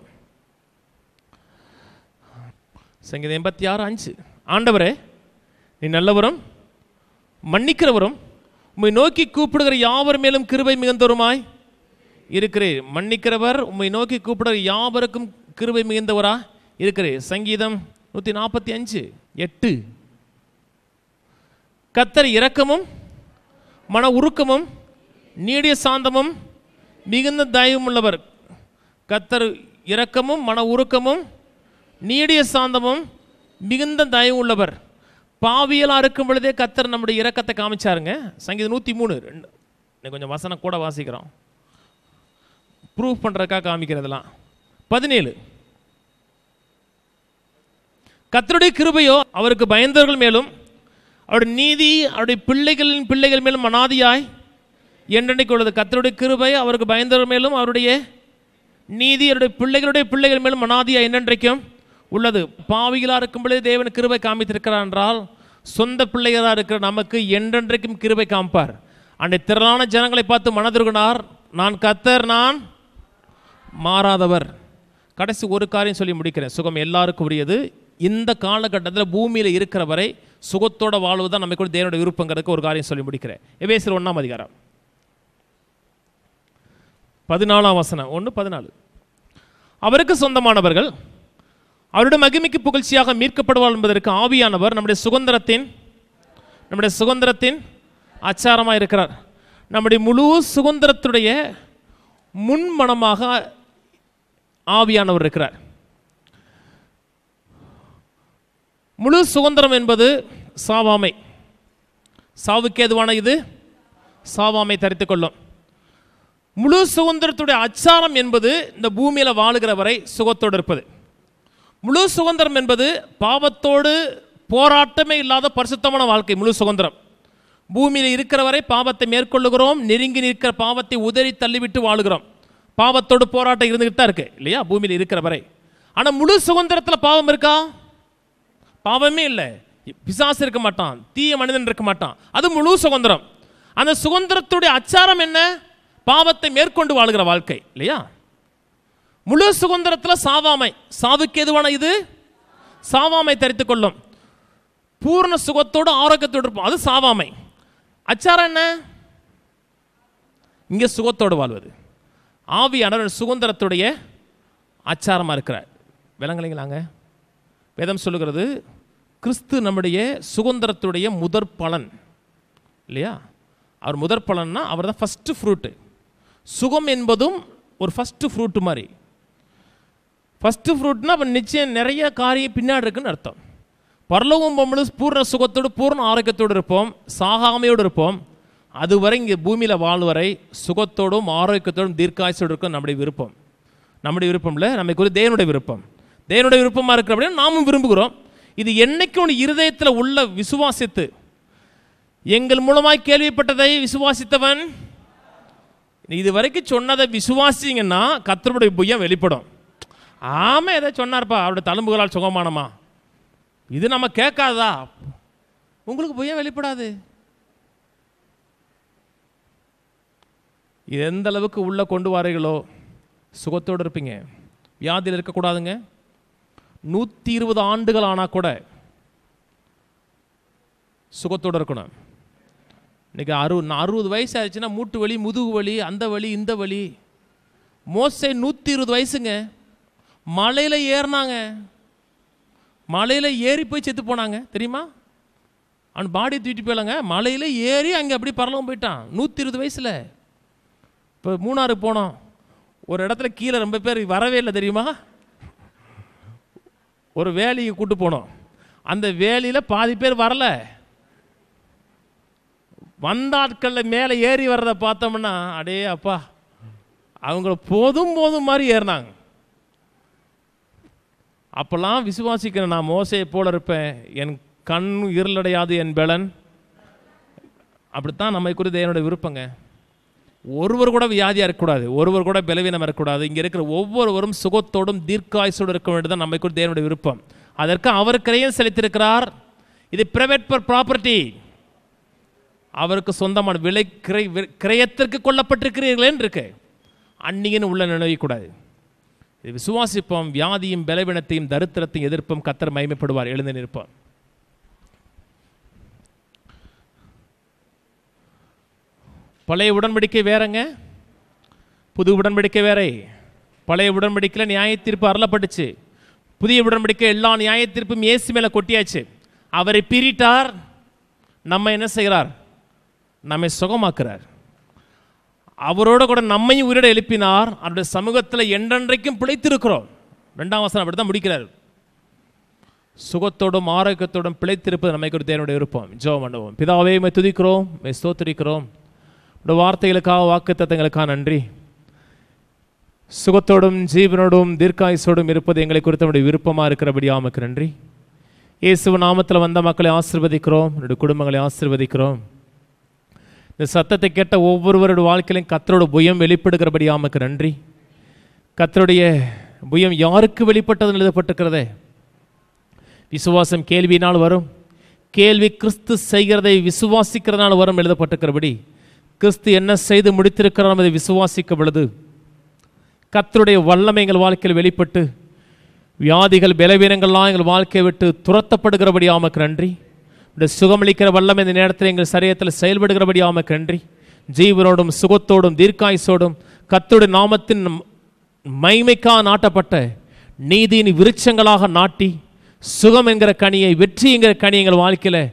சங்கீதம் எண்பத்தி ஆறு அஞ்சு ஆண்டவரே நீ நல்லவரும் மன்னிக்கிறவரும் உம்மை நோக்கி கூப்பிடுகிற யாவர் மேலும் கிருபை மிகுந்தவருமாய் இருக்கிறேன் மன்னிக்கிறவர் உம்மை நோக்கி கூப்பிடுகிற யாவருக்கும் கிருபை மிகுந்தவரா இருக்கிறேன் சங்கீதம் நூற்றி நாற்பத்தி அஞ்சு எட்டு கத்தர் இரக்கமும் மன உருக்கமும் நீடிய சாந்தமும் மிகுந்த தயவும் உள்ளவர் கத்தர் இரக்கமும் மன உருக்கமும் நீடிய சாந்தமும் மிகுந்த தயவும் உள்ளவர் பாவியலாக இருக்கும் பொழுதே கத்தர் நம்முடைய இரக்கத்தை காமிச்சாருங்க சங்கீதம் நூற்றி மூணு ரெண்டு இன்னும் கொஞ்சம் வசனம் கூட வாசிக்கிறோம் ப்ரூவ் பண்ணுறதுக்காக காமிக்கிறதெல்லாம் பதினேழு கத்தருடைய கிருபையோ அவருக்கு பயந்தவர்கள் மேலும் அவருடைய நீதி அவருடைய பிள்ளைகளின் பிள்ளைகள் மேலும் அனாதியாய் என்றென்னைக்கு உள்ளது கத்தருடைய கிருபை அவருக்கு பயந்தவர் மேலும் அவருடைய நீதி அவருடைய பிள்ளைகளுடைய பிள்ளைகள் மேலும் அனாதியாய் என்றென்றைக்கும் உள்ளது பாவிகளாக இருக்கும் பொழுது தேவன் கிருபை காமித்திருக்கிறார் என்றால் சொந்த பிள்ளைகளாக இருக்கிற நமக்கு என்றென்றைக்கும் கிருபை காமிப்பார் அன்னை திரளான ஜனங்களை பார்த்து மனதுருகினார் நான் கத்தர் நான் மாறாதவர் கடைசி ஒரு காரியம் சொல்லி முடிக்கிறேன் சுகம் எல்லாருக்கும் உரியது இந்த காலகட்டத்தில் பூமியில் இருக்கிற வரை சுகத்தோட வாழ்வு தான் நமக்கு தேவனுடைய விருப்பங்கிறதுக்கு ஒரு காரியம் சொல்லி முடிக்கிறேன் எபேசியர் ஒன்றாம் அதிகாரம் பதினாலாம் வசனம் ஒன்று பதினாலு அவருக்கு சொந்தமானவர்கள் அவருடைய மகிமைக்கு புகழ்ச்சியாக மீட்கப்படுவார் என்பதற்கு ஆவியானவர் நம்முடைய சுதந்திரத்தின் நம்முடைய சுதந்திரத்தின் அச்சாரமாக இருக்கிறார் நம்முடைய முழு சுதந்திரத்துடைய முன்மணமாக ஆவியானவர் இருக்கிறார் முழு சுதந்திரம் என்பது சாவாமை சாவுக்கு ஏதுவான இது சாவாமை தரித்துக் கொள்ளும் முழு சுதந்திரத்துடைய அச்சாரம் என்பது இந்த பூமியில் வாழுகிற வரை சுகத்தோடு இருப்பது முழு சுதந்திரம் என்பது பாவத்தோடு போராட்டமே இல்லாத பரிசுத்தமான வாழ்க்கை முழு சுதந்திரம் பூமியில் இருக்கிற வரை பாவத்தை மேற்கொள்ளுகிறோம் நெருங்கி நிற்கிற பாவத்தை உதறி தள்ளிவிட்டு வாழுகிறோம் பாவத்தோடு போராட்டம் இருந்துகிட்டு தான் இருக்கு இல்லையா பூமியில் இருக்கிற வரை ஆனால் முழு சுதந்திரத்தில் பாவம் இருக்கா பாவமே இல்லை பிசாசு இருக்க மாட்டான் தீய மனிதன் இருக்க மாட்டான் அது முழு சுதந்திரம் அந்த சுதந்திரத்துடைய அச்சாரம் என்ன பாவத்தை மேற்கொண்டு வாழ்கிற வாழ்க்கை இல்லையா முழு சுதந்திரத்தில் சாவாமை சாவுக்கு எதுவான இது சாவாமை தரித்துக் கொள்ளும் பூர்ண சுகத்தோடு ஆரோக்கியத்தோடு இருப்போம் அது சாவாமை அச்சாரம் என்ன இங்கே சுகத்தோடு வாழ்வது ஆவியானவர் சுதந்திரத்துடைய அச்சாரமாக இருக்கிறார் விளங்கலைங்களாங்க வேதம் சொல்லுகிறது கிறிஸ்து நம்முடைய சுதந்திரத்துடைய முதற் பலன் இல்லையா அவர் முதற் பலன்னா அவர் தான் ஃபஸ்ட்டு ஃப்ரூட்டு சுகம் என்பதும் ஒரு ஃபஸ்ட்டு ஃப்ரூட்டு மாதிரி ஃபஸ்ட்டு ஃப்ரூட்னா அப்போ நிச்சயம் நிறைய காரியம் பின்னாடி இருக்குன்னு அர்த்தம் பரலோகம் போகும்போது பூர்ண சுகத்தோடு பூர்ண ஆரோக்கியத்தோடு இருப்போம் சாகாமையோடு இருப்போம் அதுவரை இங்கே பூமியில் வாழ்வரை சுகத்தோடும் ஆரோக்கியத்தோடும் தீர்க்காயசோடு இருக்கும் நம்முடைய விருப்பம் நம்முடைய விருப்பம் இல்லை நம்மை குறித்து தேவனுடைய விருப்பம் தேவனுடைய விருப்பமாக இருக்கிற அப்படின்னு நாமும் விரும்புகிறோம் இது என்னைக்கு உன் இருதயத்தில் உள்ள விசுவாசித்து எங்கள் மூலமாய் கேள்விப்பட்டதை விசுவாசித்தவன் இது வரைக்கும் சொன்னதை விசுவாசிங்கன்னா கத்தருடைய புயம் வெளிப்படும் ஆமாம் எதை சொன்னார்ப்பா அவருடைய தழும்புகளால் சுகமானமா இது நம்ம கேட்காதா உங்களுக்கு புயம் வெளிப்படாது இது எந்த அளவுக்கு உள்ளே கொண்டு வாரீங்களோ சுகத்தோடு இருப்பீங்க வியாதியில் இருக்கக்கூடாதுங்க நூற்றி இருபது ஆண்டுகள் ஆனால் கூட சுகத்தோடு இருக்கணும் இன்னைக்கு அறுபது அறுபது வயசு ஆயிடுச்சுன்னா மூட்டு வலி முதுகு வலி அந்த வலி இந்த வலி மோசே நூற்றி இருபது வயசுங்க மலையில் ஏறினாங்க மலையில் ஏறி போய் செத்து போனாங்க தெரியுமா அவன் பாடி தூக்கிட்டு போயிடலாங்க மலையில் ஏறி அங்கே அப்படி பரலவும் போயிட்டான் நூற்றி இருபது வயசில் இப்போ மூணாறு போனோம் ஒரு இடத்துல கீழே ரொம்ப பேர் வரவே இல்லை தெரியுமா ஒரு வேலைக்கு கூட்டு போனோம் அந்த வேலையில் பாதி பேர் வரல வந்த ஆட்களில் மேலே ஏறி வர்றதை பார்த்தோம்னா அடே அப்பா அவங்கள போதும் போதும் மாதிரி ஏறினாங்க அப்போல்லாம் விசுவாசிக்கிறேன் நான் மோசையை போல இருப்பேன் என் கண் இருளடையாது என் பலன் அப்படித்தான் நம்மை குறித்து என்னோட விருப்பங்க ஒருவர் கூட வியாதியாக இருக்கக்கூடாது ஒருவர் கூட பலவீனம் இருக்கக்கூடாது இங்கே இருக்கிற ஒவ்வொருவரும் சுகத்தோடும் தீர்க்காயுசோடு இருக்க வேண்டியது நம்மை குறித்து தேவனுடைய விருப்பம் அதற்கு அவர் கிரையம் செலுத்தியிருக்கிறார் இது பிரைவேட் பர் ப்ராப்பர்ட்டி அவருக்கு சொந்தமான விலை கிரை வி- கிரயத்திற்கு கொல்லப்பட்டிருக்கிறீர்களேன்னு இருக்கு அந்நியன்னு உள்ள நினைக்கக்கூடாது இது விசுவாசிப்போம் வியாதியும் பலவீனத்தையும் தரித்திரத்தையும் எதிர்ப்பும் கத்தர் மகிமைப்படுவார் எழுந்து நிற்போம் பழைய உடன்படிக்கை வேறங்க புது உடன்படிக்கை வேறே பழைய உடன்படிக்கையில் நியாய தீர்ப்பு அருளப்பட்டுச்சு புதிய உடன்படிக்கை எல்லா நியாய தீர்ப்பும் இயேசு மேலே கொட்டியாச்சு அவரை பிரிட்டார் நம்ம என்ன செய்கிறார் நம்மை சுகமாக்குறார் அவரோட கூட நம்மையும் உயிரிட எழுப்பினார் அவருடைய சமூகத்தில் என்றென்றைக்கும் பிழைத்திருக்கிறோம் ரெண்டாம் வசனம் அப்படி தான் முடிக்கிறார் சுகத்தோடும் ஆரோக்கியத்தோடும் பிழைத்திருப்பது நம்மை குறித்து என்னுடைய விருப்பம் ஜெபம் பண்ணுவோம் பிதாவே மை துதிக்கிறோம் மை ஸ்தோத்திரிக்கிறோம் உடைய வார்த்தைகளுக்காக வாக்குத்தத்தங்களுக்காக நன்றி சுகத்தோடும் ஜீவனோடும் தீர்க்காயுசோடும் இருப்பது எங்களை குறித்து நம்முடைய விருப்பமாக இருக்கிறபடி ஆமக்கு நன்றி இயேசுவ நாமத்தில் வந்த மக்களை ஆசிர்வதிக்கிறோம் என்னுடைய குடும்பங்களை ஆசிர்வதிக்கிறோம் இந்த சத்தத்தை கேட்ட ஒவ்வொருவருடைய வாழ்க்கையிலும் கத்தரோட புயம் வெளிப்படுகிறபடி ஆமக்கு நன்றி கத்தருடைய புயம் யாருக்கு வெளிப்பட்டதுன்னு எழுதப்பட்டிருக்கிறதே விசுவாசம் கேள்வியினால் வரும் கேள்வி கிறிஸ்து செய்கிறதை விசுவாசிக்கிறதுனால வரும் எழுதப்பட்டிருக்கிறபடி கிறிஸ்து என்ன செய்து முடித்திருக்கிறார் என்பதை விசுவாசிக்க பொழுது கர்த்தருடைய வல்லமை எங்கள் வாழ்க்கையில் வெளிப்பட்டு வியாதிகள் பலவீனங்கள்லாம் எங்கள் வாழ்க்கையை விட்டு துரத்தப்படுகிறபடி ஆமக்கு நன்றி இந்த சுகமளிக்கிற வல்லமை இந்த நேரத்தில் எங்கள் சரீரத்தில் செயல்படுகிறபடி ஆமக்கு நன்றி ஜீவனோடும் சுகத்தோடும் தீர்க்காயுசோடும் கர்த்தருடைய நாமத்தின் மைமைக்காக நாட்டப்பட்ட நீதியின் விருட்சங்களாக நாட்டி சுகம் என்கிற கனியை வெற்றி என்கிற கனி எங்கள் வாழ்க்கையில்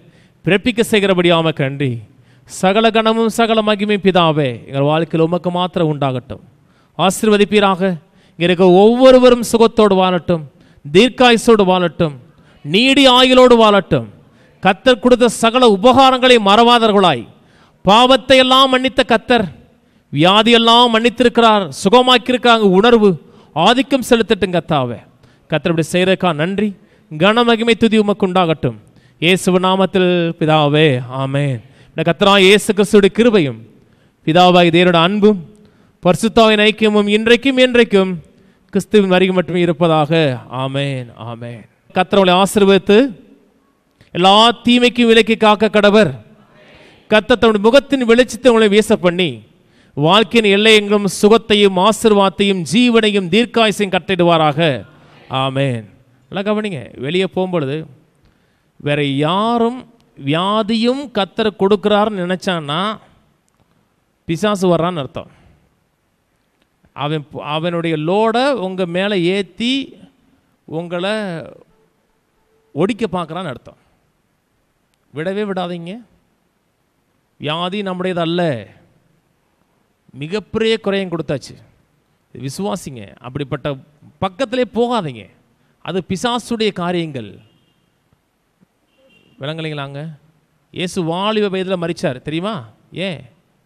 பிறப்பிக்க செய்கிறபடியாம கண்டி சகல கணமும் சகல மகிமை பிதாவே எங்கள் வாழ்க்கையில் உமக்கு மாத்திரம் உண்டாகட்டும் ஆசீர்வதிப்பீராக இங்க இருக்க ஒவ்வொருவரும் சுகத்தோடு வாழட்டும் தீர்க்காயுசோடு வாழட்டும் நீடி ஆயுளோடு வாழட்டும் கத்தர் கொடுத்த சகல உபகாரங்களை மறவாதவர்களாய் பாவத்தை எல்லாம் மன்னித்த கத்தர் வியாதியெல்லாம் மன்னித்திருக்கிறார் சுகமாக்கியிருக்காங்க உணர்வு ஆதிக்கம் செலுத்தட்டும் கத்தாவே கத்தர் இப்படி செய்கிறக்கா நன்றி கனமகிமை துதி உமக்கு உண்டாகட்டும் இயேசு நாமத்தில் பிதாவே ஆமென் இந்த கத்தரா இயேசு கிறிஸ்துடைய கிருபையும் பிதாவாய் தேவனோட அன்பும் பரிசுத்தாவின் ஐக்கியமும் இன்றைக்கும் என்றைக்கும் கிறிஸ்துவின் வருகை மட்டுமே இருப்பதாக ஆமென் ஆமென் கத்தரவளை ஆசீர்வதித்து எல்லா தீமைக்கும் விலக்கி காக்க கடவர் கத்த தன்னுடைய முகத்தின் வெளிச்சத்தை உங்களை வீச பண்ணி வாழ்க்கையின் எல்லையெங்கும் சுகத்தையும் ஆசிர்வாதத்தையும் ஜீவனையும் தீர்க்காயசையும் கட்டிடுவாராக ஆமென் நல்லா கவனிங்க வெளியே போகும்பொழுது வேற யாரும் வியாதியும் கத்தர் கொடுக்குறாருன்னு நினைச்சான்னா பிசாசு வர்றான்னு அர்த்தம் அவன் அவனுடைய லோடை உங்கள் மேலே ஏற்றி உங்களை ஒடிக்க பார்க்குறான்னு அர்த்தம் விடவே விடாதீங்க வியாதி நம்முடையது அல்ல மிகப்பெரிய குறையும் கொடுத்தாச்சு விசுவாசிங்க அப்படிப்பட்ட பக்கத்திலே போகாதீங்க அது பிசாசுடைய காரியங்கள் விளங்கலைங்களாங்க இயேசு வாலிப வயதில் மறிச்சார் தெரியுமா ஏன்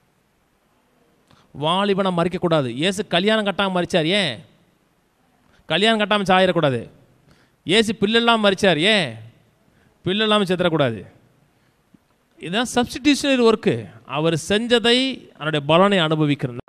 வாலிபனை மறிக்கக்கூடாது இயேசு கல்யாணம் கட்டாமல் மறிச்சார் ஏன் கல்யாணம் கட்டாமல் சாயிடக்கூடாது இயேசு பிள்ளெல்லாம் மறிச்சார் ஏன் பிள்ளை இல்லாமல் செத்துறக்கூடாது இதுதான் சப்ஸ்டிடியூஷனரி ஒர்க்கு அவர் செஞ்சதை அவருடைய பலனை அனுபவிக்கிறது